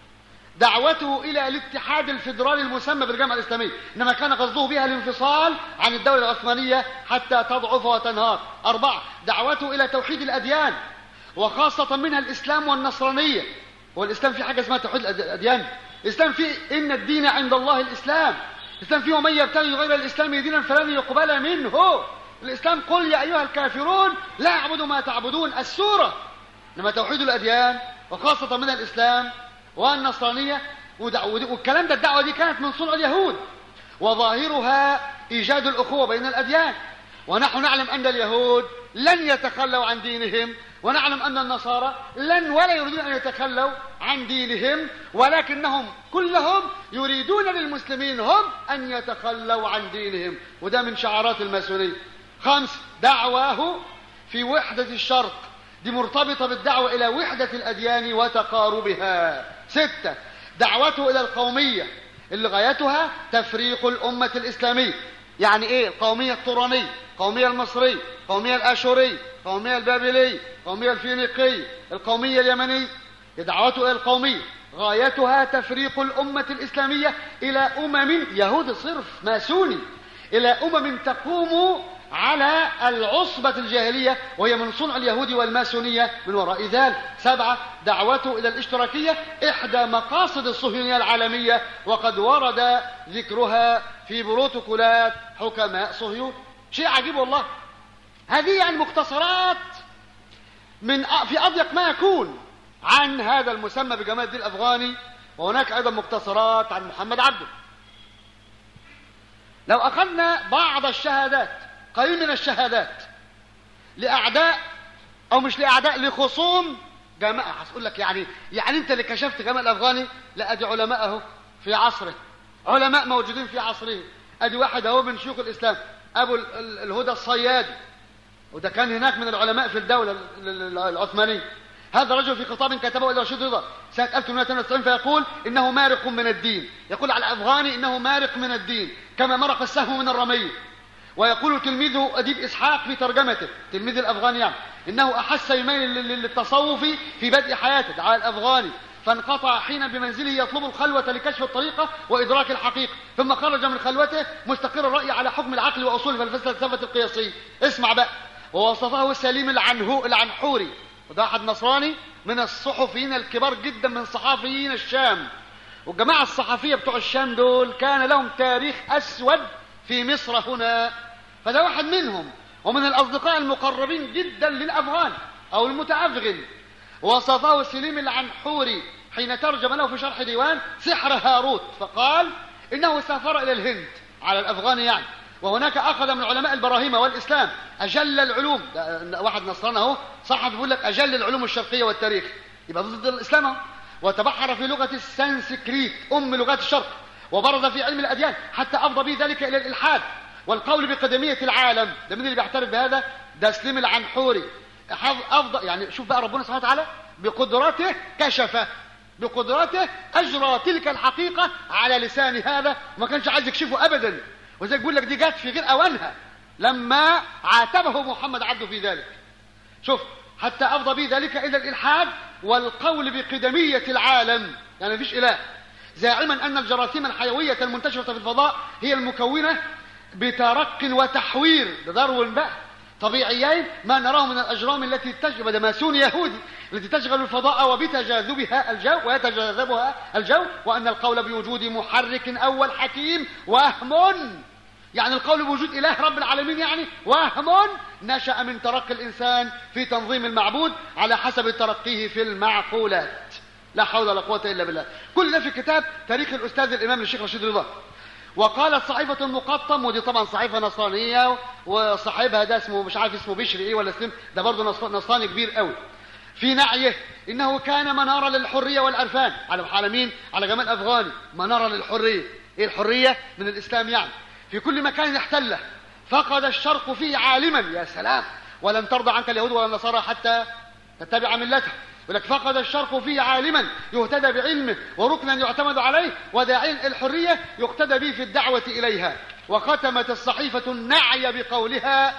دعوته الى الاتحاد الفيدرالي المسمى بالجامعه الاسلاميه انما كان قصده بها الانفصال عن الدوله العثمانيه حتى تضعف وتنهار اربعه دعوته الى توحيد الاديان وخاصه منها الاسلام والنصرانيه والاسلام في حاجه اسمها توحيد الاديان الاسلام فيه ان الدين عند الله الاسلام الاسلام فيه ومن يبتغي غير الاسلام دينا فلن يقبل منه الاسلام قل يا ايها الكافرون لا اعبد ما تعبدون السوره انما توحيد الاديان وخاصه من الاسلام والنصرانيه والكلام ده الدعوه دي كانت من صنع اليهود وظاهرها ايجاد الاخوه بين الاديان ونحن نعلم ان اليهود لن يتخلوا عن دينهم ونعلم أن النصارى لن ولا يريدون أن يتخلوا عن دينهم ولكنهم كلهم يريدون للمسلمين هم أن يتخلوا عن دينهم وده من شعارات الماسونية خمس دعواه في وحدة الشرق دي مرتبطة بالدعوة إلى وحدة الأديان وتقاربها ستة دعوته إلى القومية اللي غايتها تفريق الأمة الإسلامية يعني إيه القومية الطورانية القومية المصرية القومية الآشورية القومية البابلية القومية الفينيقية القومية اليمنية دعوته إلى القومية غايتها تفريق الأمة الإسلامية إلى أمم يهود صرف ماسوني إلى أمم تقوم على العصبة الجاهلية وهي من صنع اليهود والماسونية من وراء ذلك سبعة دعوته إلى الاشتراكية إحدى مقاصد الصهيونية العالمية وقد ورد ذكرها في بروتوكولات حكماء صهيون شيء عجيب والله هذه يعني مختصرات من في أضيق ما يكون عن هذا المسمى بجمال الدين الأفغاني وهناك أيضا مختصرات عن محمد عبده لو أخذنا بعض الشهادات قليل من الشهادات لأعداء أو مش لأعداء لخصوم جماعة هتقول لك يعني يعني أنت اللي كشفت جمال الأفغاني لا أدي علماءه في عصره علماء موجودين في عصره أدي واحد أهو من شيوخ الإسلام أبو الهدى الصيادي وده كان هناك من العلماء في الدولة العثمانية هذا رجل في خطاب كتبه إلى رشيد رضا سنة 1892 فيقول إنه مارق من الدين يقول على الأفغاني إنه مارق من الدين كما مرق السهم من الرمية ويقول تلميذه أديب إسحاق في ترجمته تلميذ الأفغاني يعني إنه أحس يميل للتصوف في بدء حياته على الأفغاني فانقطع حين بمنزله يطلب الخلوة لكشف الطريقة وإدراك الحقيقة ثم خرج من خلوته مستقر الرأي على حكم العقل وأصول الفلسفة القياسية اسمع بقى ووصفه سليم العنهو العنحوري وده واحد نصراني من الصحفيين الكبار جدا من صحفيين الشام والجماعة الصحفية بتوع الشام دول كان لهم تاريخ أسود في مصر هنا فده واحد منهم ومن الأصدقاء المقربين جدا للأفغان أو المتأفغن وصفه سليم العنحوري حين ترجم له في شرح ديوان سحر هاروت فقال إنه سافر إلى الهند على الأفغان يعني وهناك أخذ من علماء البراهيم والإسلام أجل العلوم واحد نصران اهو صحفي بيقول لك أجل العلوم الشرقية والتاريخ يبقى ضد الإسلام اهو وتبحر في لغة السنسكريت أم لغات الشرق وبرز في علم الأديان حتى أفضى به ذلك إلى الإلحاد والقول بقدمية العالم ده من اللي بيعترف بهذا ده سليم العنحوري أفضى يعني شوف بقى ربنا سبحانه وتعالى بقدرته كشف بقدرته أجرى تلك الحقيقة على لسان هذا وما كانش عايز يكشفه أبدا وزي بيقول لك دي جت في غير أوانها لما عاتبه محمد عبده في ذلك شوف حتى أفضى به ذلك إلى الإلحاد والقول بقدمية العالم يعني مفيش إله زاعما أن الجراثيم الحيوية المنتشرة في الفضاء هي المكونة بترق وتحوير ده داروين بقى طبيعيين ما نراه من الأجرام التي تشغل ده ماسون يهودي التي تشغل الفضاء وبتجاذبها الجو ويتجاذبها الجو وأن القول بوجود محرك أول حكيم وهم يعني القول بوجود إله رب العالمين يعني وهم نشأ من ترقي الإنسان في تنظيم المعبود على حسب ترقيه في المعقولات لا حول ولا قوة إلا بالله كل ده في كتاب تاريخ الأستاذ الإمام الشيخ رشيد رضا وقالت صحيفة المقطم ودي طبعا صحيفة نصرانية وصاحبها ده اسمه مش عارف اسمه بشري ايه ولا اسم ده برضه نصراني كبير قوي في نعيه انه كان منارة للحرية والعرفان على على مين على جمال افغاني منارة للحرية ايه الحرية من الاسلام يعني في كل مكان احتله فقد الشرق فيه عالما يا سلام ولن ترضى عنك اليهود ولا النصارى حتى تتبع ملته ولك فقد الشرق فيه عالما يهتدى بعلمه وركنا يعتمد عليه وداعي الحرية يقتدى به في الدعوة إليها وختمت الصحيفة النعي بقولها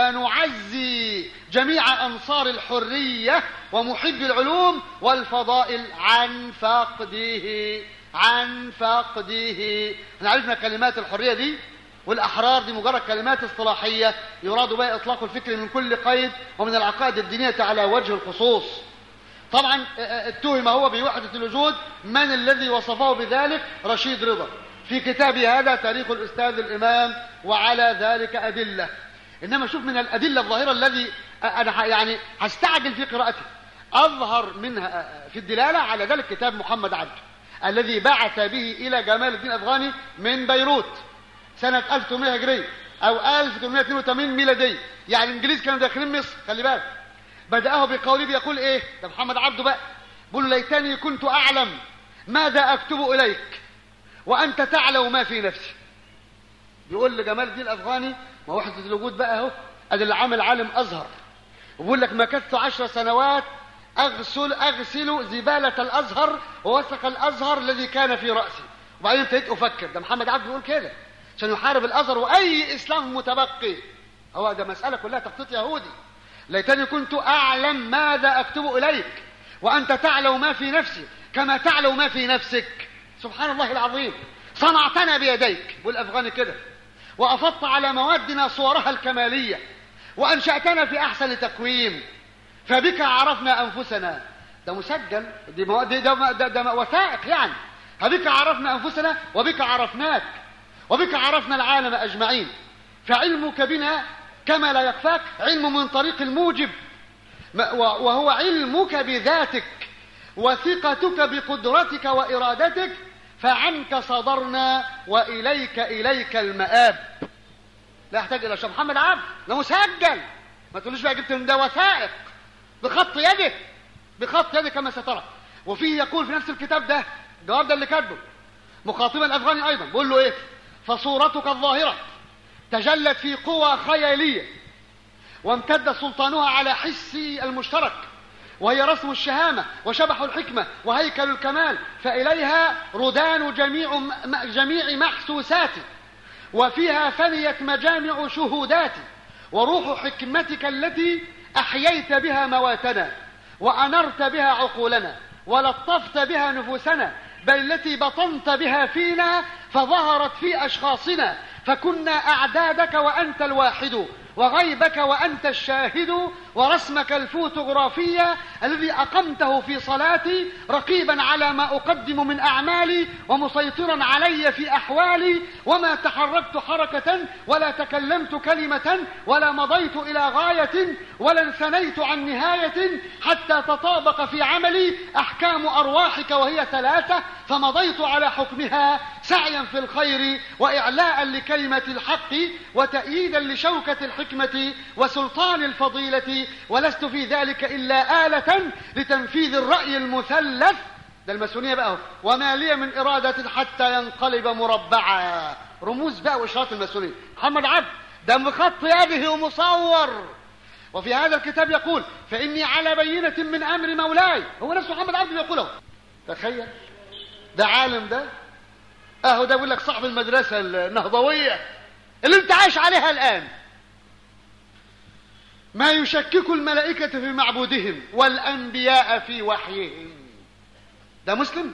فنعزي جميع أنصار الحرية ومحب العلوم والفضائل عن فقده عن فقده احنا عرفنا كلمات الحرية دي والأحرار دي مجرد كلمات اصطلاحية يراد بها إطلاق الفكر من كل قيد ومن العقائد الدينية على وجه الخصوص طبعا اتهم هو بوحدة الوجود من الذي وصفه بذلك رشيد رضا في كتابه هذا تاريخ الأستاذ الإمام وعلى ذلك أدلة إنما شوف من الأدلة الظاهرة الذي أنا يعني هستعجل في قراءته أظهر منها في الدلالة على ذلك كتاب محمد عبد الذي بعث به إلى جمال الدين أفغاني من بيروت سنة 1800 هجرية أو 1882 ميلادية يعني الإنجليز كانوا داخلين مصر خلي بالك بدأه بقوله بيقول إيه ده محمد عبده بقى بقول ليتني كنت أعلم ماذا أكتب إليك وأنت تعلم ما في نفسي بيقول لجمال الدين الأفغاني ما وحدة الوجود بقى اهو ادي اللي عامل عالم أزهر وبيقول لك مكثت عشر سنوات أغسل أغسل زبالة الأزهر ووسخ الأزهر الذي كان في رأسي وبعدين ابتديت أفكر ده محمد عبده بيقول كده عشان يحارب الأزهر وأي إسلام متبقي هو ده مسألة كلها تخطيط يهودي ليتني كنت أعلم ماذا أكتب إليك وأنت تعلم ما في نفسي كما تعلم ما في نفسك سبحان الله العظيم صنعتنا بيديك والأفغاني كده وأفضت على موادنا صورها الكمالية وأنشأتنا في أحسن تقويم فبك عرفنا أنفسنا ده مسجل دي مو... دي ده, ده, ده وثائق يعني فبك عرفنا أنفسنا وبك عرفناك وبك عرفنا العالم أجمعين فعلمك بنا كما لا يخفاك علم من طريق الموجب وهو علمك بذاتك وثقتك بقدرتك وإرادتك فعنك صدرنا وإليك إليك المآب لا يحتاج إلى شيء محمد عبد ده مسجل ما تقولوش بقى جبت من ده وثائق بخط يده بخط يده كما سترى وفيه يقول في نفس الكتاب ده الجواب ده اللي كاتبه مخاطبا الأفغاني أيضا بيقول له إيه فصورتك الظاهرة تجلت في قوى خيالية وامتد سلطانها على حسي المشترك وهي رسم الشهامة وشبح الحكمة وهيكل الكمال فإليها ردان جميع, جميع محسوساتي وفيها فنيت مجامع شهوداتي وروح حكمتك التي أحييت بها مواتنا وأنرت بها عقولنا ولطفت بها نفوسنا بل التي بطنت بها فينا فظهرت في أشخاصنا فكنا أعدادك وأنت الواحد وغيبك وأنت الشاهد ورسمك الفوتوغرافية الذي أقمته في صلاتي رقيبا على ما أقدم من أعمالي ومسيطرا علي في أحوالي وما تحركت حركة ولا تكلمت كلمة ولا مضيت إلى غاية ولا انثنيت عن نهاية حتى تطابق في عملي أحكام أرواحك وهي ثلاثة فمضيت على حكمها سعيا في الخير وإعلاء لكلمة الحق وتأييدا لشوكة الحكمة وسلطان الفضيلة ولست في ذلك إلا آلة لتنفيذ الرأي المثلث ده الماسونية بقى وما لي من إرادة حتى ينقلب مربعا رموز بقى وإشارات الماسونية محمد عبد ده بخط يده ومصور وفي هذا الكتاب يقول فإني على بينة من أمر مولاي هو نفسه محمد عبد يقوله تخيل ده عالم ده اهو ده بيقول لك صاحب المدرسة النهضوية اللي انت عايش عليها الآن ما يشكك الملائكة في معبودهم والأنبياء في وحيهم ده مسلم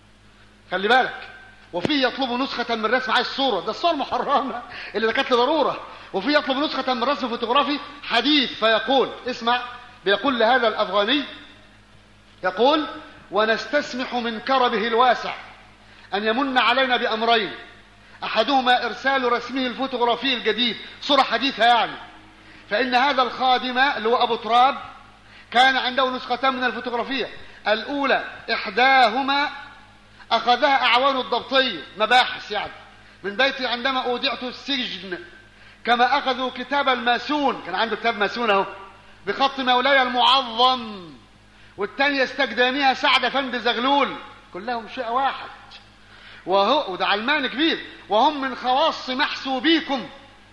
خلي بالك وفيه يطلب نسخة من رسم عايز صورة ده الصور محرمة اللي كانت لضرورة وفيه يطلب نسخة من رسم فوتوغرافي حديث فيقول اسمع بيقول لهذا الأفغاني يقول ونستسمح من كرمه الواسع أن يمن علينا بأمرين أحدهما إرسال رسمه الفوتوغرافي الجديد صورة حديثة يعني فإن هذا الخادم اللي هو أبو تراب كان عنده نسختان من الفوتوغرافية الأولى إحداهما أخذها أعوان الضبطية مباحث يعني من بيتي عندما أودعت السجن كما أخذوا كتاب الماسون كان عنده كتاب ماسون أهو بخط مولاي المعظم والثانية استجدانيها سعد فند زغلول كلهم شيء واحد وهو وده علمان كبير وهم من خواص محسوبيكم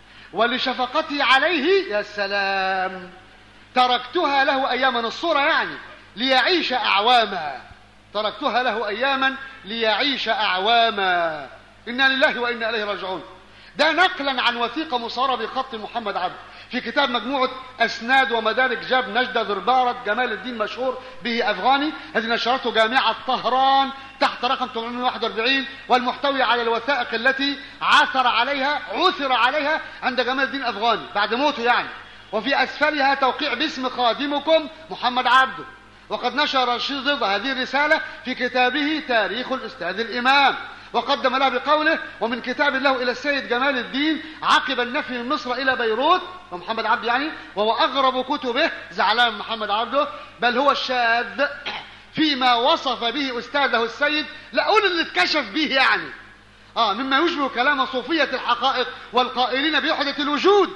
ولشفقتي عليه يا سلام تركتها له أياما الصورة يعني ليعيش أعواما تركتها له أياما ليعيش أعواما إنا لله وإنا إليه راجعون ده نقلا عن وثيقة مصارة بخط محمد عبد في كتاب مجموعة أسناد ومدارك جاب نجدة ذربارة جمال الدين مشهور به أفغاني الذي نشرته جامعة طهران تحت رقم 841 والمحتوي على الوثائق التي عثر عليها عثر عليها عند جمال الدين أفغاني بعد موته يعني وفي أسفلها توقيع باسم خادمكم محمد عبده وقد نشر رشيد رضا هذه الرسالة في كتابه تاريخ الأستاذ الإمام وقدم لها بقوله ومن كتاب الله إلى السيد جمال الدين عقب النفي من مصر إلى بيروت ومحمد عبد يعني وهو أغرب كتبه زعلان محمد عبده بل هو الشاذ فيما وصف به أستاذه السيد لا أقول اللي اتكشف به يعني آه مما يشبه كلام صوفية الحقائق والقائلين بوحدة الوجود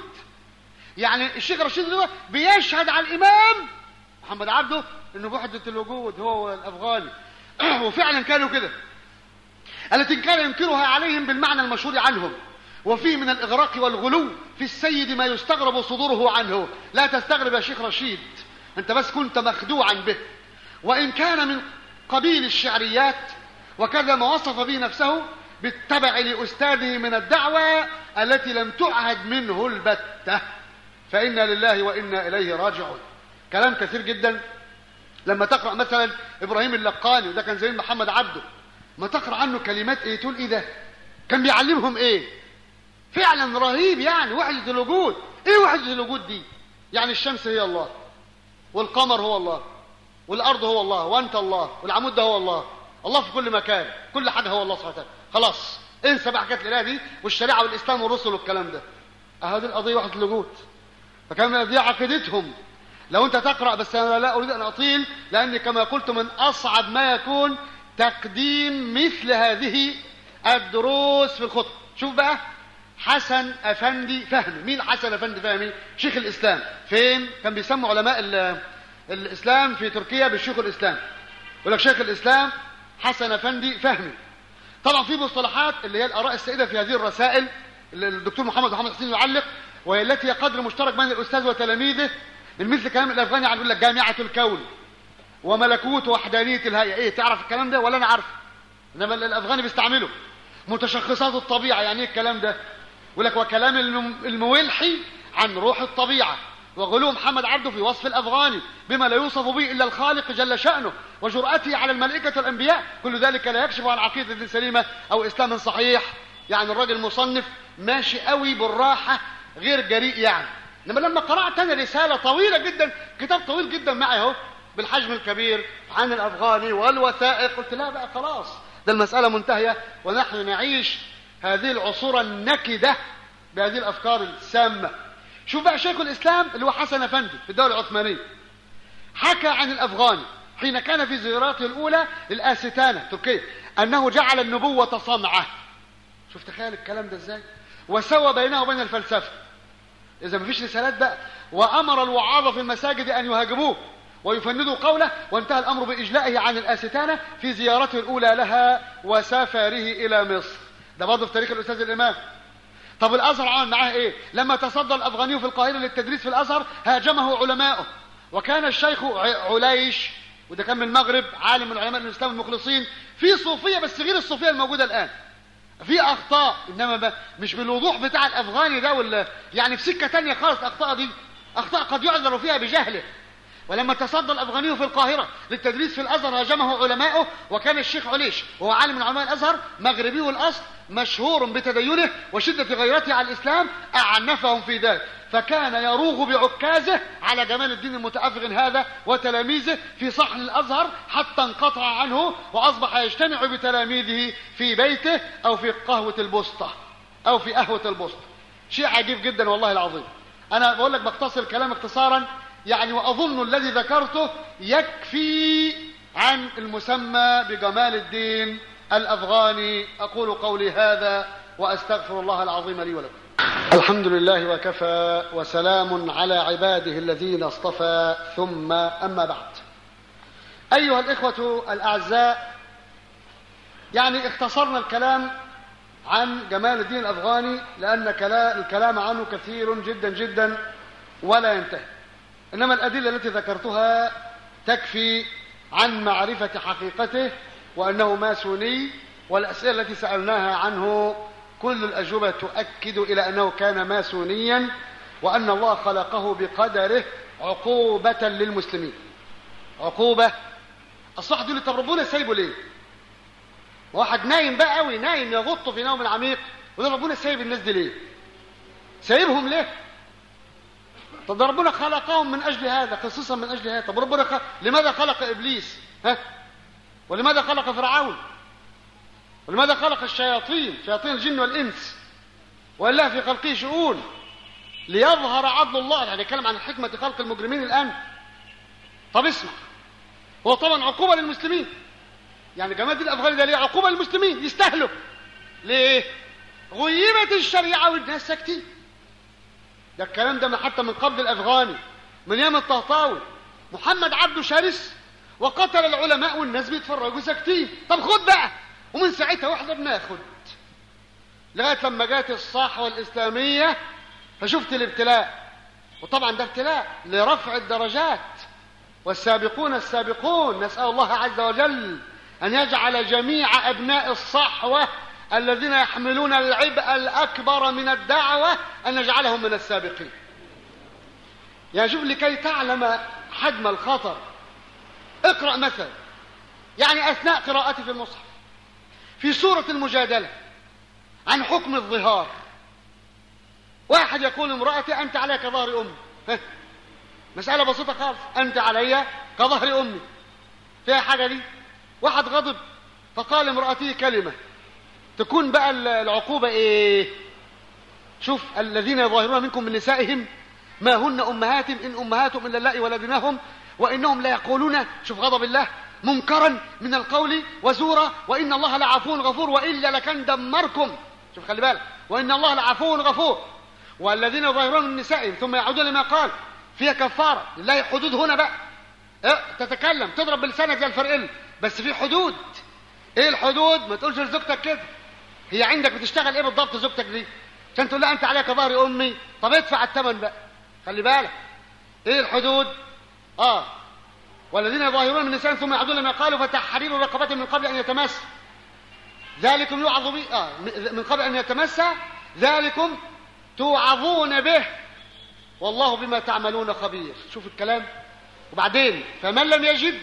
يعني الشيخ رشيد رضا بيشهد على الإمام محمد عبده انه بوحدة الوجود هو الافغاني وفعلا كانوا كده التي كان ينكرها عليهم بالمعنى المشهور عنهم وفيه من الاغراق والغلو في السيد ما يستغرب صدوره عنه لا تستغرب يا شيخ رشيد انت بس كنت مخدوعا به وان كان من قبيل الشعريات وكذا ما وصف به نفسه بالتبع لاستاذه من الدعوه التي لم تعهد منه البته فانا لله وانا اليه راجعون كلام كثير جدا لما تقرأ مثلا إبراهيم اللقاني وده كان زي محمد عبده ما تقرأ عنه كلمات إيه تقول إيه ده كان بيعلمهم إيه فعلا رهيب يعني وحدة الوجود إيه وحدة الوجود دي يعني الشمس هي الله والقمر هو الله والأرض هو الله وأنت الله والعمود ده هو الله الله في كل مكان كل حاجة هو الله سبحانه وتعالى خلاص انسى بقى حكايه الاله دي والشريعه والاسلام والرسل والكلام ده اهو دي القضيه وحده الوجود فكان دي عقيدتهم لو انت تقرأ بس انا لا اريد ان اطيل لان كما قلت من اصعب ما يكون تقديم مثل هذه الدروس في الخطب شوف بقى حسن افندي فهمي مين حسن افندي فهمي شيخ الاسلام فين كان بيسموا علماء الاسلام في تركيا بالشيخ الاسلام يقول لك شيخ الاسلام حسن افندي فهمي طبعا في مصطلحات اللي هي الاراء السائده في هذه الرسائل الدكتور محمد محمد حسين يعلق وهي التي هي قدر مشترك بين الاستاذ وتلاميذه من مثل كلام الافغاني عم يقول لك جامعه الكون وملكوت وحدانيه الهيئه ايه تعرف الكلام ده ولا انا عارف انما الافغاني بيستعمله متشخصات الطبيعه يعني ايه الكلام ده يقول لك وكلام المولحي عن روح الطبيعه وغلو محمد عبده في وصف الافغاني بما لا يوصف به الا الخالق جل شانه وجرأته على الملائكه والانبياء كل ذلك لا يكشف عن عقيده سليمه او اسلام صحيح يعني الراجل المصنف ماشي قوي بالراحه غير جريء يعني انما لما قرات انا رساله طويله جدا كتاب طويل جدا معي اهو بالحجم الكبير عن الافغاني والوثائق قلت لا بقى خلاص ده المساله منتهيه ونحن نعيش هذه العصور النكده بهذه الافكار السامه شوف بقى شيخ الاسلام اللي هو حسن افندي في الدوله العثمانيه حكى عن الافغاني حين كان في زياراته الاولى للاستانه تركيا انه جعل النبوه صنعه شوف تخيل الكلام ده ازاي وسوى بينه وبين الفلسفه إذا ما فيش رسالات بقى وأمر الوعاظ في المساجد أن يهاجموه ويفندوا قوله وانتهى الأمر بإجلائه عن الآستانة في زيارته الأولى لها وسفره إلى مصر ده برضه في تاريخ الأستاذ الإمام طب الأزهر عمل معاه إيه لما تصدى الأفغاني في القاهرة للتدريس في الأزهر هاجمه علماؤه وكان الشيخ عليش وده كان من المغرب عالم من علماء الاسلام المخلصين في صوفيه بس غير الصوفيه الموجوده الان في اخطاء انما مش بالوضوح بتاع الافغاني ده ولا يعني في سكه تانية خالص الاخطاء دي اخطاء قد يعذر فيها بجهله ولما تصدى الافغاني في القاهره للتدريس في الازهر هاجمه علماؤه وكان الشيخ عليش وهو عالم من علماء الازهر مغربي الاصل مشهور بتدينه وشده غيرته على الاسلام اعنفهم في ذلك فكان يروغ بعكازه على جمال الدين المتأفغن هذا وتلاميذه في صحن الأزهر حتى انقطع عنه وأصبح يجتمع بتلاميذه في بيته أو في قهوة البسطة أو في قهوة البسطة شيء عجيب جدا والله العظيم أنا بقول لك بختصر الكلام اختصارا يعني وأظن الذي ذكرته يكفي عن المسمى بجمال الدين الأفغاني أقول قولي هذا وأستغفر الله العظيم لي ولكم الحمد لله وكفى وسلام على عباده الذين اصطفى ثم أما بعد أيها الإخوة الأعزاء يعني اختصرنا الكلام عن جمال الدين الأفغاني لأن الكلام عنه كثير جدا جدا ولا ينتهي إنما الأدلة التي ذكرتها تكفي عن معرفة حقيقته وأنه ماسوني والأسئلة التي سألناها عنه كل الأجوبة تؤكد إلى أنه كان ماسونيا وأن الله خلقه بقدره عقوبة للمسلمين عقوبة الصح دول طب ربنا سايبه ليه واحد نايم بقى قوي نايم يغط في نوم عميق وده ربنا سايب الناس دي ليه سايبهم ليه طب ده ربنا خلقهم من اجل هذا خصيصا من اجل هذا طب ربنا خلق لماذا خلق ابليس ها ولماذا خلق فرعون ولماذا خلق الشياطين شياطين الجن والانس والا في خلقه شؤون ليظهر عدل الله يعني يتكلم عن حكمه خلق المجرمين الان طب اسمع هو طبعا عقوبه للمسلمين يعني جمال الافغاني ده ليه عقوبه للمسلمين يستاهلوا ليه غيبت الشريعه والناس ساكتين ده الكلام ده حتى من قبل الافغاني من ايام الطهطاوي محمد عبده شرس وقتل العلماء والناس بيتفرجوا ساكتين طب خد بقى ومن ساعتها واحنا بناخد لغايه لما جت الصحوه الاسلاميه فشفت الابتلاء وطبعا ده ابتلاء لرفع الدرجات والسابقون السابقون نسال الله عز وجل ان يجعل جميع ابناء الصحوه الذين يحملون العبء الاكبر من الدعوه ان نجعلهم من السابقين يعني شوف لكي تعلم حجم الخطر اقرا مثلا يعني اثناء قراءتي في المصحف في سورة المجادلة عن حكم الظهار واحد يقول امرأتي أنت علي كظهر أمي مسألة بسيطة خالص أنت علي كظهر أمي فيها حاجة دي واحد غضب فقال امرأتي كلمة تكون بقى العقوبة إيه شوف الذين يظاهرون منكم من نسائهم ما هن أمهاتهم إن أمهاتهم إلا اللائي ولدناهم وإنهم لا يقولون شوف غضب الله منكرا من القول وزورا وإن الله لعفو غفور وإلا لكان دمركم شوف خلي بالك وإن الله لعفو غفور والذين يظاهرون من نسائهم ثم يعودون لما قال فيها كفارة لله حدود هنا بقى إيه؟ تتكلم تضرب بلسانك زي الفرقل بس في حدود ايه الحدود ما تقولش لزوجتك كده هي عندك بتشتغل ايه بالضبط زوجتك دي عشان تقول لها انت عليك ظهر امي طب ادفع الثمن بقى خلي بالك ايه الحدود اه والذين يظاهرون من النساء ثم يعودون لما قالوا فتحرير رقبة من قبل أن يتمس ذلكم يوعظ به آه من قبل أن يتمس ذلكم توعظون به والله بما تعملون خبير شوف الكلام وبعدين فمن لم يجد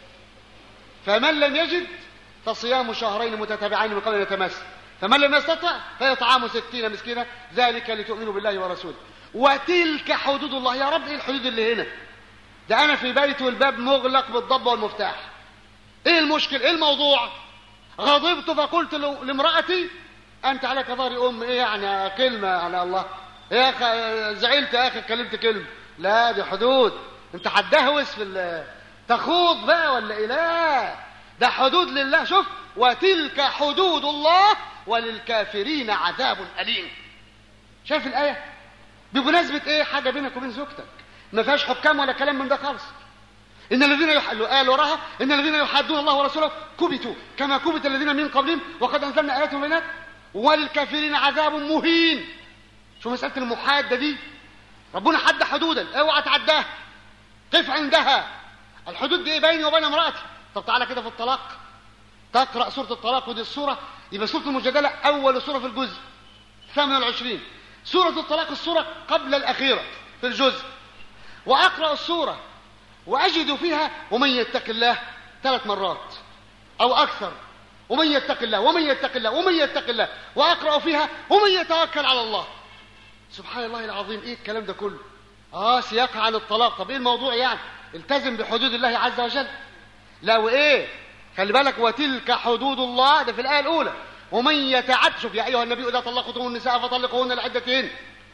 فمن لم يجد فصيام شهرين متتابعين من قبل أن يتمس فمن لم يستطع فيطعام ستين مسكينة ذلك لتؤمنوا بالله ورسوله وتلك حدود الله يا رب ايه الحدود اللي هنا ده انا في بيتي والباب مغلق بالضبه والمفتاح ايه المشكل ايه الموضوع غضبت فقلت لامرأتي انت عليك ظهري ام ايه يعني كلمة على الله يا اخي زعلت يا اخي اتكلمت كلمة لا دي حدود انت هتدهوس في تخوض بقى ولا ايه لا ده حدود لله شوف وتلك حدود الله وللكافرين عذاب أليم شايف الآية بمناسبة ايه حاجة بينك وبين زوجتك ما فيهاش حكام ولا كلام من ده خالص ان الذين يحلوا قال وراها ان الذين يحادون الله ورسوله كبتوا كما كبت الذين من قبلهم وقد انزلنا ايات بينات والكافرين عذاب مهين شو مساله المحاده دي ربنا حد حدودا اوعى تعداها قف عندها الحدود دي بيني وبين امرأتي طب تعالى كده في الطلاق تقرأ سورة الطلاق ودي السورة يبقى سورة المجادلة أول سورة في الجزء 28 سورة الطلاق السورة قبل الأخيرة في الجزء وأقرأ السورة وأجد فيها ومن يتق الله ثلاث مرات أو أكثر ومن يتق الله ومن يتق الله ومن يتق الله وأقرأ فيها ومن يتوكل على الله سبحان الله العظيم إيه الكلام ده كله آه سياق عن الطلاق طب إيه الموضوع يعني التزم بحدود الله عز وجل لا وإيه خلي بالك وتلك حدود الله ده في الآية الأولى ومن يتعد شوف يا أيها النبي إذا طلقتم النساء فطلقوهن لعدتهن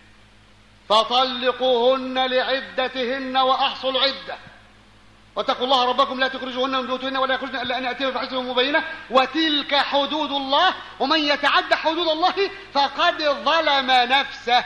فطلقوهن لعدتهن وأحصوا العدة واتقوا الله ربكم لا تخرجوهن من بيوتهن ولا يخرجن الا ان ياتين بفاحشه مبينه وتلك حدود الله ومن يتعد حدود الله فقد ظلم نفسه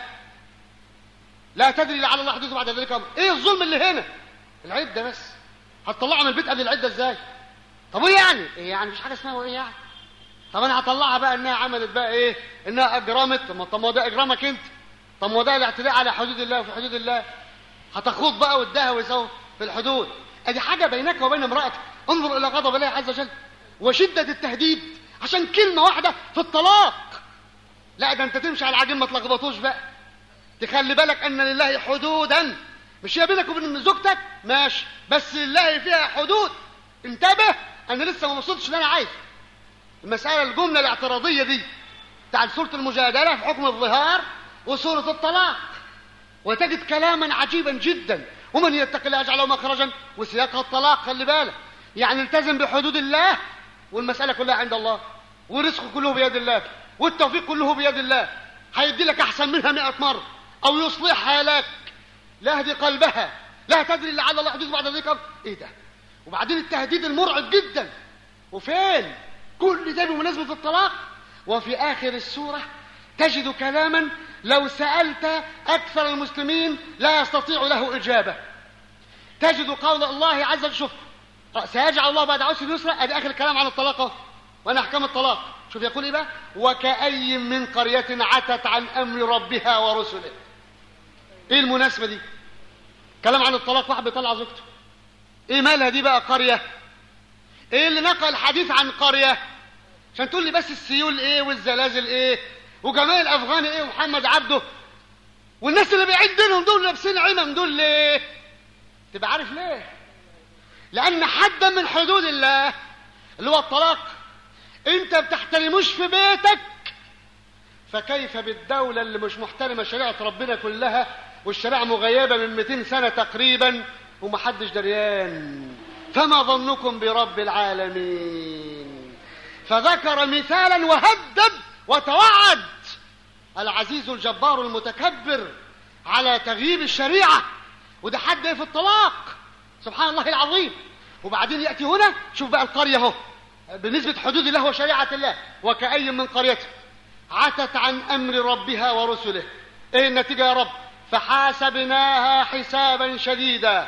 لا تدري لعل الله حدوث بعد ذلك امر ايه الظلم اللي هنا العده بس هتطلعها من البيت قبل العده ازاي طب ايه يعني ايه يعني مش حاجه اسمها ايه يعني طب انا هطلعها بقى انها عملت بقى ايه انها اجرمت طب ما ده اجرامك انت طب ما ده الاعتداء على حدود الله وفي حدود الله هتخوض بقى وادها ويسوي في الحدود ادي حاجه بينك وبين امراتك انظر الى غضب الله عز وجل وشده التهديد عشان كلمه واحده في الطلاق لا ده انت تمشي على العجين ما تلخبطوش بقى تخلي بالك ان لله حدودا مش هي بينك وبين زوجتك ماشي بس لله فيها حدود انتبه انا لسه ما وصلتش اللي انا عايز المساله الجمله الاعتراضيه دي بتاع سوره المجادله في حكم الظهار وسوره الطلاق وتجد كلاما عجيبا جدا ومن يتق الله يجعل له مخرجا وسياقها الطلاق خلي بالك يعني التزم بحدود الله والمسألة كلها عند الله والرزق كله بيد الله والتوفيق كله بيد الله هيدي لك أحسن منها مئة مرة أو يصلحها لك لا اهدي قلبها لا تدري لعل الله يحدث بعد ذلك ايه ده وبعدين التهديد المرعب جدا وفين كل ده بمناسبة الطلاق وفي آخر السورة تجد كلاما لو سألت أكثر المسلمين لا يستطيع له إجابة تجد قول الله عز وجل شوف سيجعل الله بعد عسر يسرا ادي اخر الكلام عن الطلاق وانا احكام الطلاق شوف يقول ايه بقى وكأي من قرية عتت عن امر ربها ورسله ايه المناسبة دي كلام عن الطلاق واحد بيطلع زوجته ايه مالها دي بقى قرية ايه اللي نقل الحديث عن قرية عشان تقول لي بس السيول ايه والزلازل ايه وجمال الافغاني ايه ومحمد عبده والناس اللي بيعد دينهم دول لابسين عمم دول ليه تبقى عارف ليه لان حدا من حدود الله اللي هو الطلاق انت بتحترموش في بيتك فكيف بالدولة اللي مش محترمة شريعة ربنا كلها والشريعة مغيبة من 200 سنة تقريبا ومحدش دريان فما ظنكم برب العالمين فذكر مثالا وهدد وتوعد العزيز الجبار المتكبر على تغييب الشريعة وده حد في الطلاق سبحان الله العظيم وبعدين يأتي هنا شوف بقى القرية اهو بنسبة حدود الله وشريعة الله وكأي من قرية عتت عن أمر ربها ورسله ايه النتيجة يا رب فحاسبناها حسابا شديدا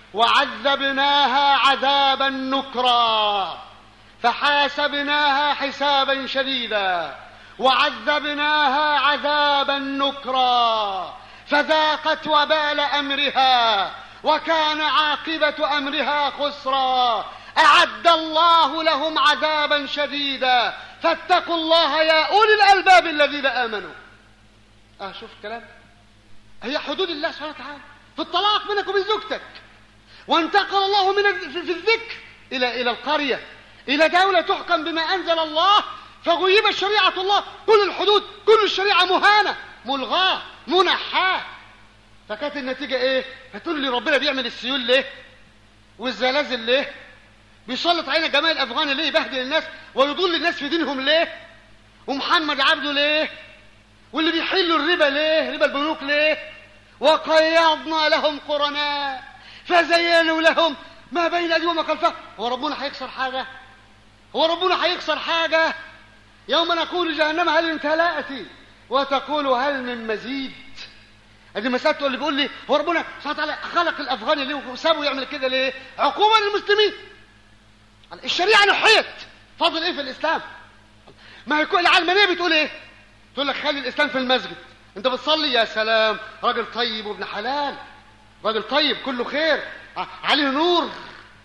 وعذبناها عذابا نكرا فحاسبناها حسابا شديدا وعذبناها عذابا نكرا فذاقت وبال امرها وكان عاقبه امرها خسرا اعد الله لهم عذابا شديدا فاتقوا الله يا اولي الالباب الذين امنوا اه شوف الكلام هي حدود الله سبحانه وتعالى في الطلاق بينك وبين زوجتك وانتقل الله من في الذكر الى الى القريه الى دوله تحكم بما انزل الله فغيبت شريعة الله كل الحدود كل الشريعة مهانة ملغاة منحاة فكانت النتيجة ايه هتقول لي ربنا بيعمل السيول ليه والزلازل ليه بيسلط علينا جمال الافغان ليه يبهدل الناس ويضل الناس في دينهم ليه ومحمد عبده ليه واللي بيحلوا الربا ليه ربا البنوك ليه وقيضنا لهم قرناء فزينوا لهم ما بين ايديهم وما خلفهم هو ربنا هيكسر حاجه هو ربنا هيكسر حاجه يوم نقول جهنم هل امتلأت وتقول هل من مزيد ادي مسألته اللي بيقول لي هو ربنا سبحانه وتعالى خلق الافغاني ليه وسابه يعمل كده ليه عقوبه للمسلمين الشريعه نحيت فاضل ايه في الاسلام ما هي كل العلمانيه بتقول ايه تقول لك خلي الاسلام في المسجد انت بتصلي يا سلام راجل طيب وابن حلال راجل طيب كله خير عليه نور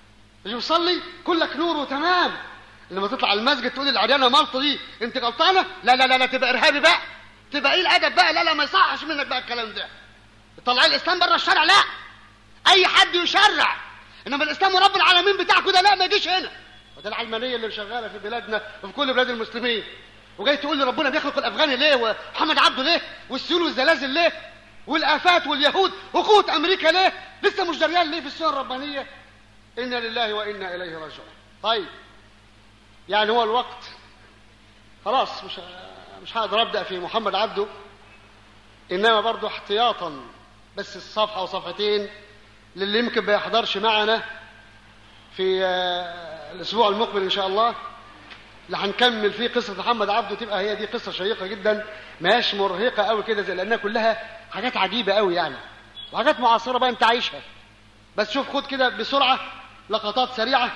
مش بتصلي كلك نور وتمام لما تطلع المسجد تقول العريانه مالطه دي انت غلطانه لا لا لا لا تبقى ارهابي بقى تبقى ايه الادب بقى لا لا ما يصحش منك بقى الكلام ده تطلعي الاسلام بره الشرع لا اي حد يشرع انما الاسلام رب العالمين بتاعكم ده لا ما يجيش هنا وده العلمانيه اللي شغاله في بلادنا وفي كل بلاد المسلمين وجاي تقول لي ربنا بيخلق الافغاني ليه ومحمد عبده ليه والسيول والزلازل ليه والافات واليهود وقوه امريكا ليه لسه مش دريان ليه في السنه الربانيه انا لله وانا اليه راجعون طيب يعني هو الوقت خلاص مش مش هقدر ابدا في محمد عبده انما برضه احتياطا بس الصفحه وصفحتين للي يمكن ما يحضرش معنا في الاسبوع المقبل ان شاء الله اللي هنكمل فيه قصه محمد عبده تبقى هي دي قصه شيقه جدا ماهيش مرهقه قوي كده زي لانها كلها حاجات عجيبه قوي يعني وحاجات معاصره بقى انت عايشها بس شوف خد كده بسرعه لقطات سريعه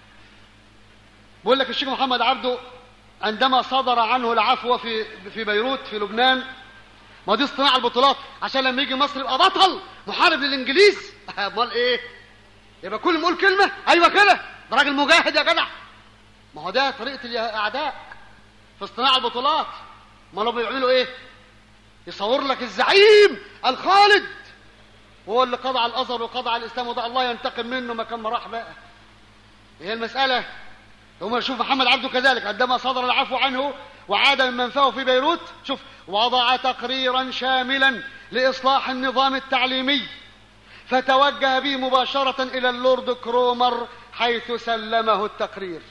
بقول لك الشيخ محمد عبده عندما صدر عنه العفو في في بيروت في لبنان ما دي اصطناع البطولات عشان لما يجي مصر يبقى بطل محارب للانجليز امال ايه يبقى كل ما يقول كلمه ايوه كده ده راجل مجاهد يا جدع ما هو ده طريقه الاعداء في اصطناع البطولات ما لو بيعملوا ايه يصور لك الزعيم الخالد هو اللي قضى على الازهر وقضى على الاسلام وده الله ينتقم منه مكان ما راح بقى هي المساله هم شوف محمد عبده كذلك عندما صدر العفو عنه وعاد من منفاه في بيروت شوف وضع تقريرا شاملا لإصلاح النظام التعليمي فتوجه به مباشرة إلى اللورد كرومر حيث سلمه التقرير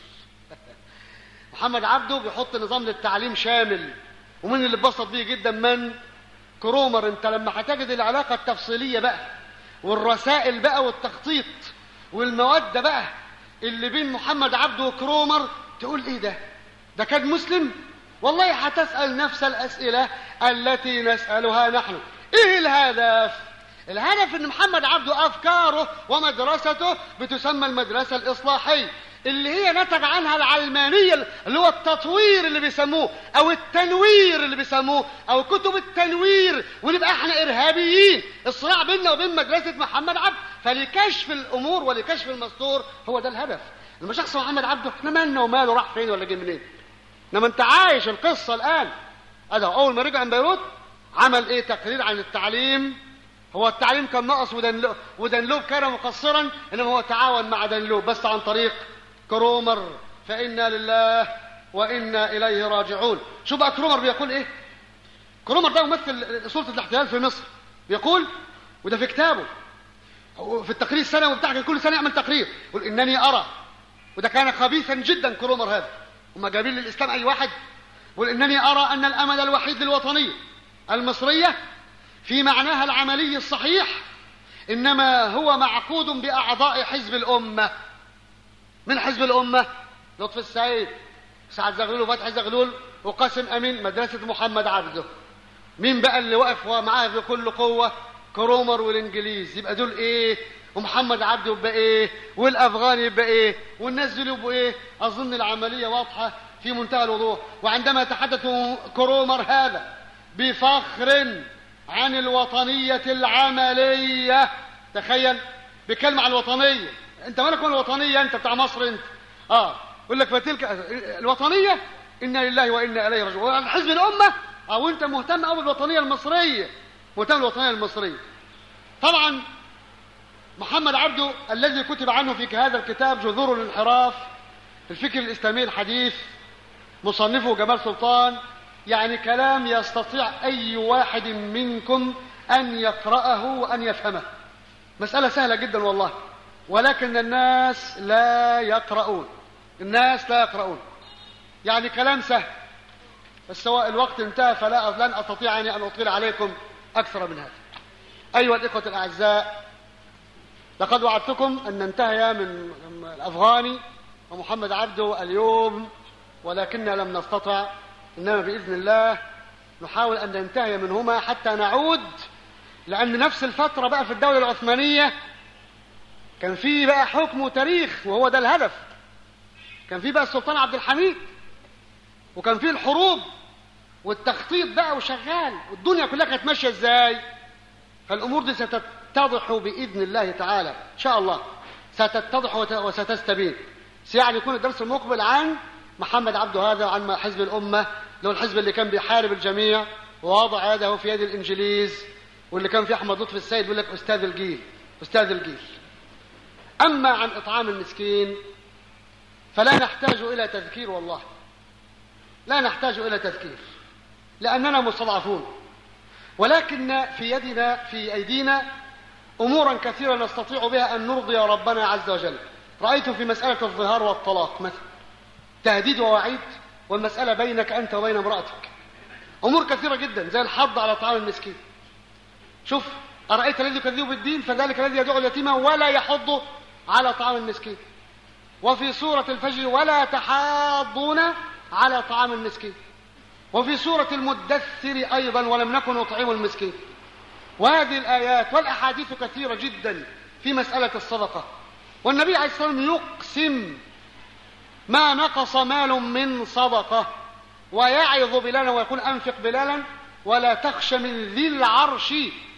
محمد عبده بيحط نظام للتعليم شامل ومن اللي اتبسط بيه جدا من كرومر انت لما هتجد العلاقة التفصيلية بقى والرسائل بقى والتخطيط والمودة بقى اللي بين محمد عبده وكرومر تقول ايه ده ده كان مسلم والله هتسأل نفس الأسئلة التي نسألها نحن ايه الهدف الهدف ان محمد عبده افكاره ومدرسته بتسمى المدرسة الاصلاحية اللي هي نتج عنها العلمانية اللي هو التطوير اللي بيسموه او التنوير اللي بيسموه او كتب التنوير ونبقى احنا ارهابيين الصراع بيننا وبين مدرسة محمد عبد فلكشف الامور ولكشف المستور هو ده الهدف لما شخص محمد عبده احنا مالنا وماله راح فين ولا جه منين انما انت عايش القصة الان هذا اول ما رجع من بيروت عمل ايه تقرير عن التعليم هو التعليم كان ناقص ودنلوب, ودنلوب كان مقصرا انما هو تعاون مع دنلوب بس عن طريق كرومر فإنا لله وإنا إليه راجعون شو بقى كرومر بيقول إيه كرومر ده ممثل سلطة الاحتلال في مصر بيقول وده في كتابه في التقرير السنوي بتاعك كل سنة يعمل تقرير يقول إنني أرى وده كان خبيثا جدا كرومر هذا هم جايبين للإسلام أي واحد يقول إنني أرى أن الأمل الوحيد للوطنية المصرية في معناها العملي الصحيح إنما هو معقود بأعضاء حزب الأمة من حزب الأمة لطف السعيد سعد زغلول وفتحي زغلول وقاسم أمين مدرسة محمد عبده مين بقى اللي وقف معاه بكل قوة كرومر والإنجليز يبقى دول إيه ومحمد عبده يبقى إيه والأفغان يبقى إيه والناس دول يبقوا إيه أظن العملية واضحة في منتهى الوضوح وعندما يتحدث كرومر هذا بفخر عن الوطنية العملية تخيل بكلمة عن الوطنية انت مالك من الوطنية انت بتاع مصر انت اه يقول لك فتلك الوطنية انا لله وانا اليه راجعون حزب الامة او انت مهتم قوي بالوطنية المصرية مهتم بالوطنية المصرية طبعا محمد عبده الذي كتب عنه في هذا الكتاب جذور الانحراف الفكر الاسلامي الحديث مصنفه جمال سلطان يعني كلام يستطيع اي واحد منكم ان يقرأه وان يفهمه مسألة سهلة جدا والله ولكن الناس لا يقرؤون الناس لا يقرؤون يعني كلام سهل بس سواء الوقت انتهى فلا لن استطيع يعني ان اطيل عليكم اكثر من هذا ايها الاخوه الاعزاء لقد وعدتكم ان ننتهي من الافغاني ومحمد عبده اليوم ولكننا لم نستطع انما باذن الله نحاول ان ننتهي منهما حتى نعود لان نفس الفتره بقى في الدوله العثمانيه كان في بقى حكم وتاريخ وهو ده الهدف كان في بقى السلطان عبد الحميد وكان في الحروب والتخطيط بقى وشغال والدنيا كلها كانت ماشيه ازاي فالامور دي ستتضح باذن الله تعالى ان شاء الله ستتضح وستستبين سيعني يكون الدرس المقبل عن محمد عبده هذا وعن حزب الأمة له الحزب اللي كان بيحارب الجميع ووضع يده في يد الإنجليز واللي كان فيه أحمد لطفي السيد يقول لك أستاذ الجيل أستاذ الجيل أما عن إطعام المسكين فلا نحتاج إلى تذكير والله لا نحتاج إلى تذكير لأننا مستضعفون ولكن في يدنا في أيدينا أمورا كثيرة نستطيع بها أن نرضي ربنا عز وجل رأيت في مسألة الظهار والطلاق مثلا تهديد ووعيد والمسألة بينك أنت وبين امرأتك أمور كثيرة جدا زي الحض على طعام المسكين شوف أرأيت الذي يكذب بالدين فذلك الذي يدعو اليتيم ولا يحض على طعام المسكين وفي سورة الفجر ولا تحاضون على طعام المسكين وفي سورة المدثر أيضا ولم نكن نطعم المسكين وهذه الآيات والأحاديث كثيرة جدا في مسألة الصدقة والنبي عليه الصلاة والسلام يقسم ما نقص مال من صدقة ويعظ بلالا ويقول أنفق بلالا ولا تخش من ذي العرش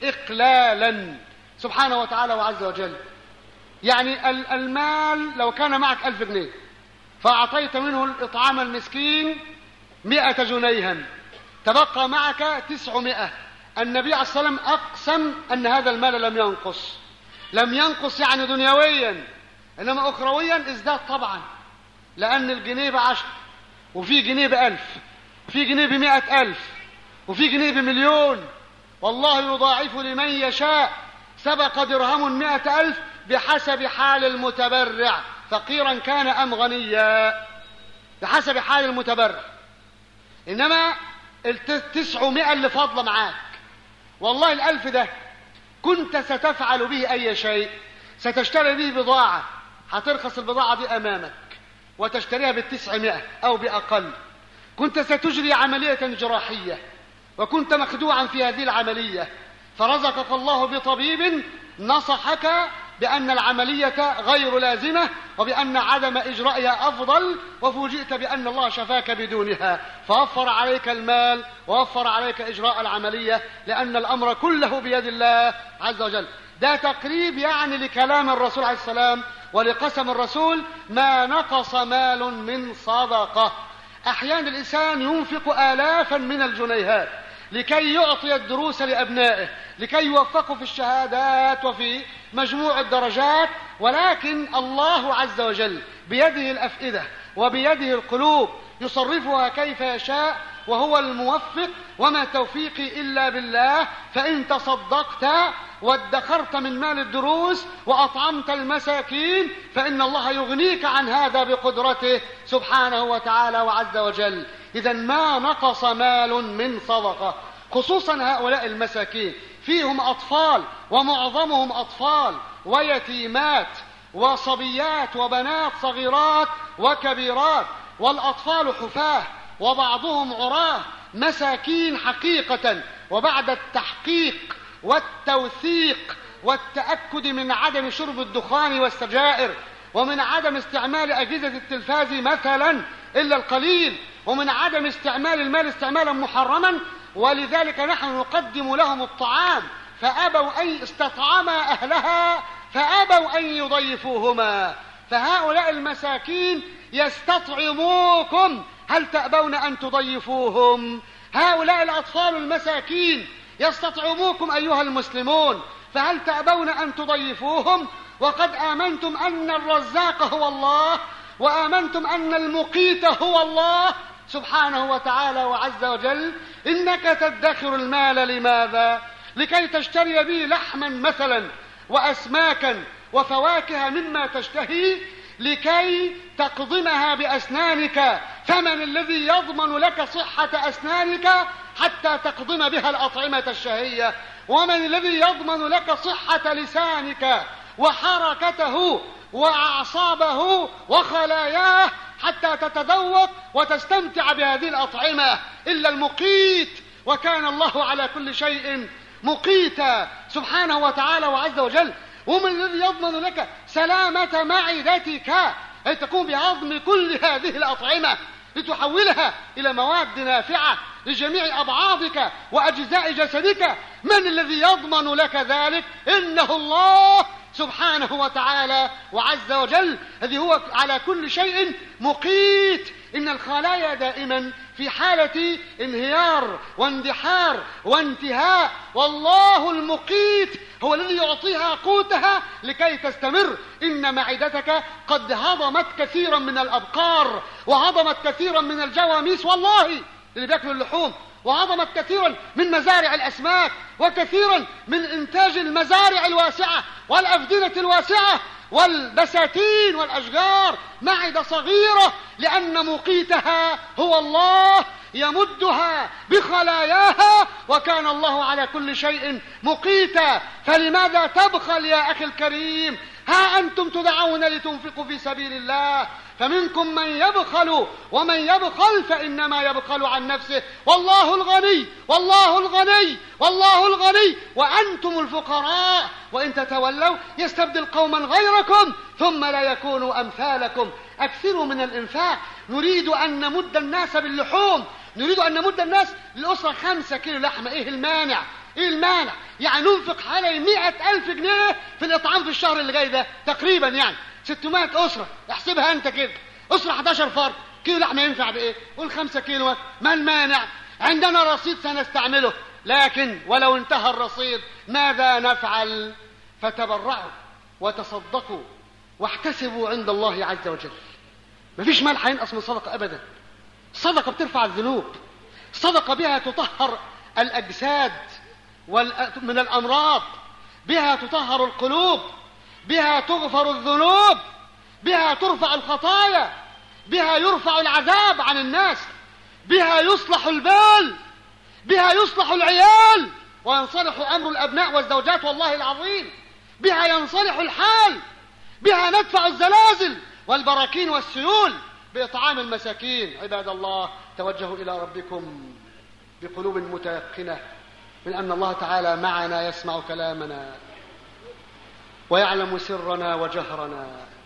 إقلالا سبحانه وتعالى وعز وجل يعني المال لو كان معك ألف جنيه فأعطيت منه الإطعام المسكين مئة جنيها تبقى معك تسعمائة النبي عليه الصلاة والسلام أقسم أن هذا المال لم ينقص لم ينقص يعني دنيويا إنما أخرويا ازداد طبعا لأن الجنيه بعشر وفي جنيه بألف وفي جنيه بمئة ألف وفي جنيه بمليون والله يضاعف لمن يشاء سبق درهم مئة ألف بحسب حال المتبرع فقيرا كان أم غنيا بحسب حال المتبرع إنما التسعمائة اللي فاضلة معاك والله الألف ده كنت ستفعل به أي شيء ستشتري به بضاعة هترخص البضاعة دي أمامك وتشتريها بالتسعمائة أو بأقل كنت ستجري عملية جراحية وكنت مخدوعا في هذه العملية فرزقك الله بطبيب نصحك بأن العملية غير لازمة وبأن عدم إجرائها أفضل وفوجئت بأن الله شفاك بدونها فوفر عليك المال ووفر عليك إجراء العملية لأن الأمر كله بيد الله عز وجل ده تقريب يعني لكلام الرسول عليه السلام ولقسم الرسول ما نقص مال من صدقة أحيانا الإنسان ينفق آلافا من الجنيهات لكي يعطي الدروس لأبنائه لكي يوفقوا في الشهادات وفي مجموع الدرجات ولكن الله عز وجل بيده الأفئدة وبيده القلوب يصرفها كيف يشاء وهو الموفق وما توفيقي إلا بالله فإن تصدقت وادخرت من مال الدروس وأطعمت المساكين فإن الله يغنيك عن هذا بقدرته سبحانه وتعالى وعز وجل إذا ما نقص مال من صدقة خصوصا هؤلاء المساكين فيهم أطفال ومعظمهم أطفال ويتيمات وصبيات وبنات صغيرات وكبيرات والأطفال حفاه وبعضهم عراه مساكين حقيقة وبعد التحقيق والتوثيق والتأكد من عدم شرب الدخان والسجائر ومن عدم استعمال أجهزة التلفاز مثلا إلا القليل ومن عدم استعمال المال استعمالا محرما ولذلك نحن نقدم لهم الطعام فأبوا أن استطعما أهلها فأبوا أن يضيفوهما فهؤلاء المساكين يستطعموكم هل تأبون أن تضيفوهم هؤلاء الأطفال المساكين يستطعموكم أيها المسلمون فهل تأبون أن تضيفوهم وقد آمنتم أن الرزاق هو الله وآمنتم أن المقيت هو الله سبحانه وتعالى وعز وجل إنك تدخر المال لماذا لكي تشتري به لحما مثلا وأسماكا وفواكه مما تشتهي لكي تقضمها بأسنانك فمن الذي يضمن لك صحة أسنانك حتى تقضم بها الأطعمة الشهية ومن الذي يضمن لك صحة لسانك وحركته وأعصابه وخلاياه حتى تتذوق وتستمتع بهذه الأطعمة إلا المقيت وكان الله على كل شيء مقيتا سبحانه وتعالى وعز وجل ومن الذي يضمن لك سلامة معدتك أن تقوم بهضم كل هذه الأطعمة لتحولها إلى مواد نافعة لجميع أبعاضك وأجزاء جسدك من الذي يضمن لك ذلك إنه الله سبحانه وتعالى وعز وجل الذي هو على كل شيء مقيت إن الخلايا دائما في حالة انهيار واندحار وانتهاء والله المقيت هو الذي يعطيها قوتها لكي تستمر إن معدتك قد هضمت كثيرا من الأبقار وهضمت كثيرا من الجواميس والله اللي بياكلوا اللحوم وهضمت كثيرا من مزارع الأسماك وكثيرا من إنتاج المزارع الواسعة والأفدنة الواسعة والبساتين والأشجار معدة صغيرة لأن مقيتها هو الله يمدها بخلاياها وكان الله على كل شيء مقيتا فلماذا تبخل يا أخي الكريم ها أنتم تدعون لتنفقوا في سبيل الله فمنكم من يبخل ومن يبخل فإنما يبخل عن نفسه والله الغني والله الغني والله الغني وأنتم الفقراء وإن تتولوا يستبدل قوما غيركم ثم لا يكونوا أمثالكم أكثروا من الإنفاق نريد أن نمد الناس باللحوم نريد أن نمد الناس للأسرة خمسة كيلو لحمة إيه المانع إيه المانع يعني ننفق حوالي مئة ألف جنيه في الإطعام في الشهر اللي جاي ده تقريبا يعني 600 أسرة احسبها أنت كده أسرة 11 فرد كيلو لحمة ينفع بإيه قول 5 كيلو ما المانع عندنا رصيد سنستعمله لكن ولو انتهى الرصيد ماذا نفعل فتبرعوا وتصدقوا واحتسبوا عند الله عز وجل مفيش مال هينقص من صدقة أبدا الصدقة بترفع الذنوب الصدقة بها تطهر الأجساد من الأمراض بها تطهر القلوب بها تغفر الذنوب بها ترفع الخطايا بها يرفع العذاب عن الناس بها يصلح البال بها يصلح العيال وينصلح أمر الأبناء والزوجات والله العظيم بها ينصلح الحال بها ندفع الزلازل والبراكين والسيول بإطعام المساكين عباد الله توجهوا إلى ربكم بقلوب متيقنة من أن الله تعالى معنا يسمع كلامنا ويعلم سرنا وجهرنا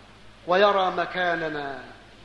ويرى مكاننا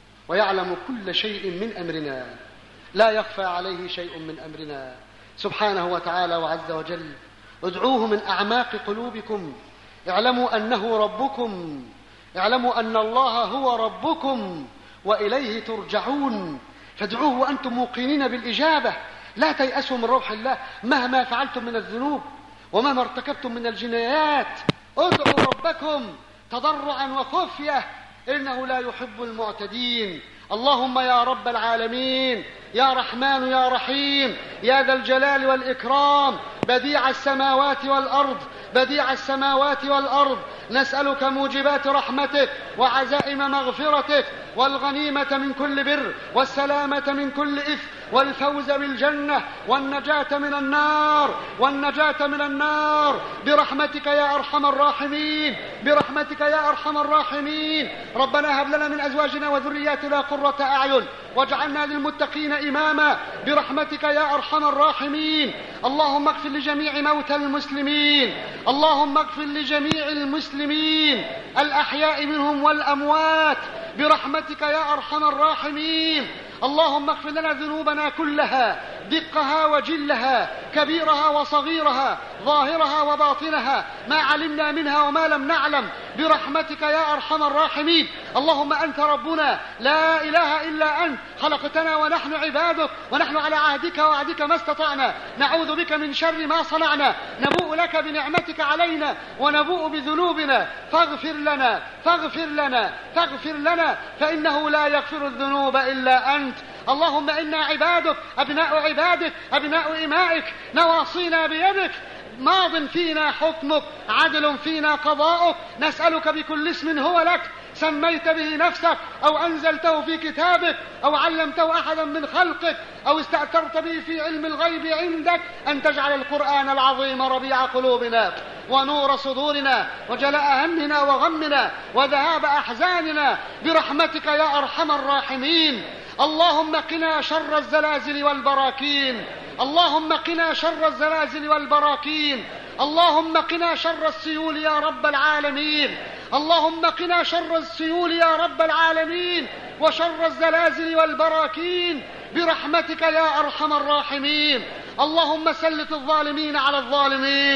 ويعلم كل شيء من أمرنا لا يخفى عليه شيء من أمرنا سبحانه وتعالى وعز وجل ادعوه من أعماق قلوبكم اعلموا أنه ربكم اعلموا أن الله هو ربكم وإليه ترجعون فادعوه وأنتم موقنين بالإجابة لا تيأسوا من روح الله مهما فعلتم من الذنوب ومهما ارتكبتم من الجنايات ادعوا ربكم تضرعا وخفية إنه لا يحب المعتدين اللهم يا رب العالمين يا رحمن يا رحيم يا ذا الجلال والإكرام بديع السماوات والأرض بديع السماوات والأرض نسألك موجبات رحمتك وعزائم مغفرتك والغنيمة من كل بر والسلامة من كل إثم والفوز بالجنة والنجاة من النار والنجاة من النار برحمتك يا أرحم الراحمين برحمتك يا أرحم الراحمين ربنا هب لنا من أزواجنا وذرياتنا قرة أعين واجعلنا للمتقين إماما برحمتك يا أرحم الراحمين اللهم اغفر لجميع موتى المسلمين اللهم اغفر لجميع المسلمين الأحياء منهم والأموات برحمتك يا أرحم الراحمين اللهم اغفر لنا ذنوبنا كلها دقها وجلها كبيرها وصغيرها ظاهرها وباطنها ما علمنا منها وما لم نعلم برحمتك يا أرحم الراحمين اللهم أنت ربنا لا إله إلا أنت خلقتنا ونحن عبادك ونحن على عهدك وعدك ما استطعنا نعوذ بك من شر ما صنعنا نبوء لك بنعمتك علينا ونبوء بذنوبنا فاغفر لنا فاغفر لنا فاغفر لنا فإنه لا يغفر الذنوب إلا أنت اللهم إنا عبادك أبناء عبادك أبناء إمائك نواصينا بيدك ماض فينا حكمك عدل فينا قضاؤك نسألك بكل اسم هو لك سميت به نفسك أو أنزلته في كتابك أو علمته أحدا من خلقك أو استأثرت به في علم الغيب عندك أن تجعل القرآن العظيم ربيع قلوبنا ونور صدورنا وجلاء همنا وغمنا وذهاب أحزاننا برحمتك يا أرحم الراحمين اللهم قنا شر الزلازل والبراكين اللهم قنا شر الزلازل والبراكين اللهم قنا شر السيول يا رب العالمين اللهم قنا شر السيول يا رب العالمين وشر الزلازل والبراكين برحمتك يا ارحم الراحمين اللهم سلط الظالمين على الظالمين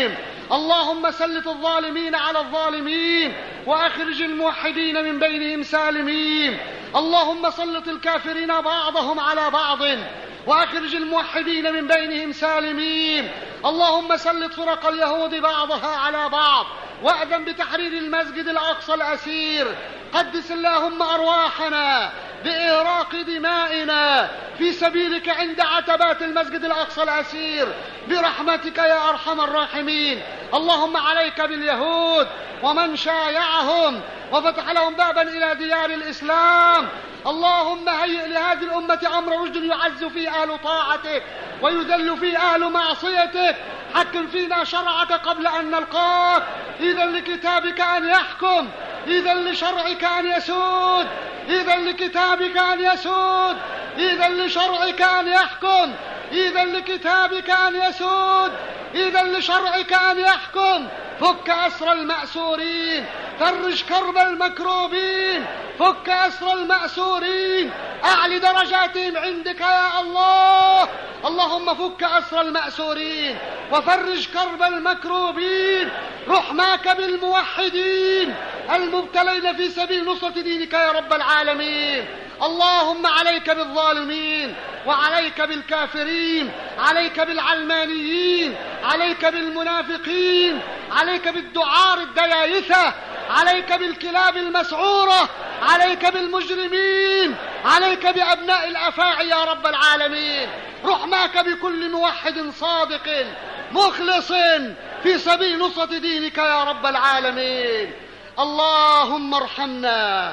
اللهم سلط الظالمين على الظالمين واخرج الموحدين من بينهم سالمين اللهم سلط الكافرين بعضهم على بعض واخرج الموحدين من بينهم سالمين اللهم سلط فرق اليهود بعضها على بعض واذن بتحرير المسجد الاقصى الاسير قدس اللهم ارواحنا باراق دمائنا في سبيلك عند عتبات المسجد الاقصى الاسير برحمتك يا ارحم الراحمين اللهم عليك باليهود ومن شايعهم وفتح لهم بابا الى ديار الاسلام اللهم هيئ لهذه الامه امر رشد يعز فيه اهل طاعتك ويذل فيه اهل معصيتك حكم فينا شرعك قبل ان نلقاك اذا لكتابك ان يحكم اذا لشرعك ان يسود اذا لكتابك ان يسود اذا لشرعك ان يحكم اذا لكتابك ان يسود اذا لشرعك ان يحكم فك اسر الماسورين فرج كرب المكروبين فك اسر الماسورين اعل درجاتهم عندك يا الله اللهم فك اسر الماسورين وفرج كرب المكروبين رحماك بالموحدين المبتلين في سبيل نصرة دينك يا رب العالمين اللهم عليك بالظالمين وعليك بالكافرين عليك بالعلمانيين عليك بالمنافقين عليك بالدعار الديايثة عليك بالكلاب المسعورة عليك بالمجرمين عليك بأبناء الأفاعي يا رب العالمين رحماك بكل موحد صادق مخلص في سبيل نصرة دينك يا رب العالمين اللهم ارحمنا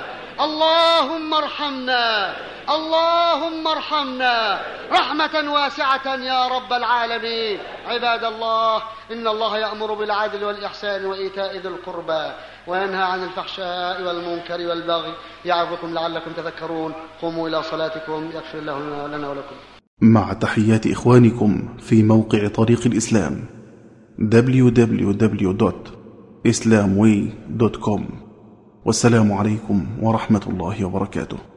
اللهم ارحمنا اللهم ارحمنا رحمة واسعة يا رب العالمين عباد الله إن الله يأمر بالعدل والإحسان وإيتاء ذي القربى وينهى عن الفحشاء والمنكر والبغي يعظكم لعلكم تذكرون قوموا إلى صلاتكم يغفر الله لنا ولكم مع تحيات إخوانكم في موقع طريق الإسلام www.islamway.com والسلام عليكم ورحمة الله وبركاته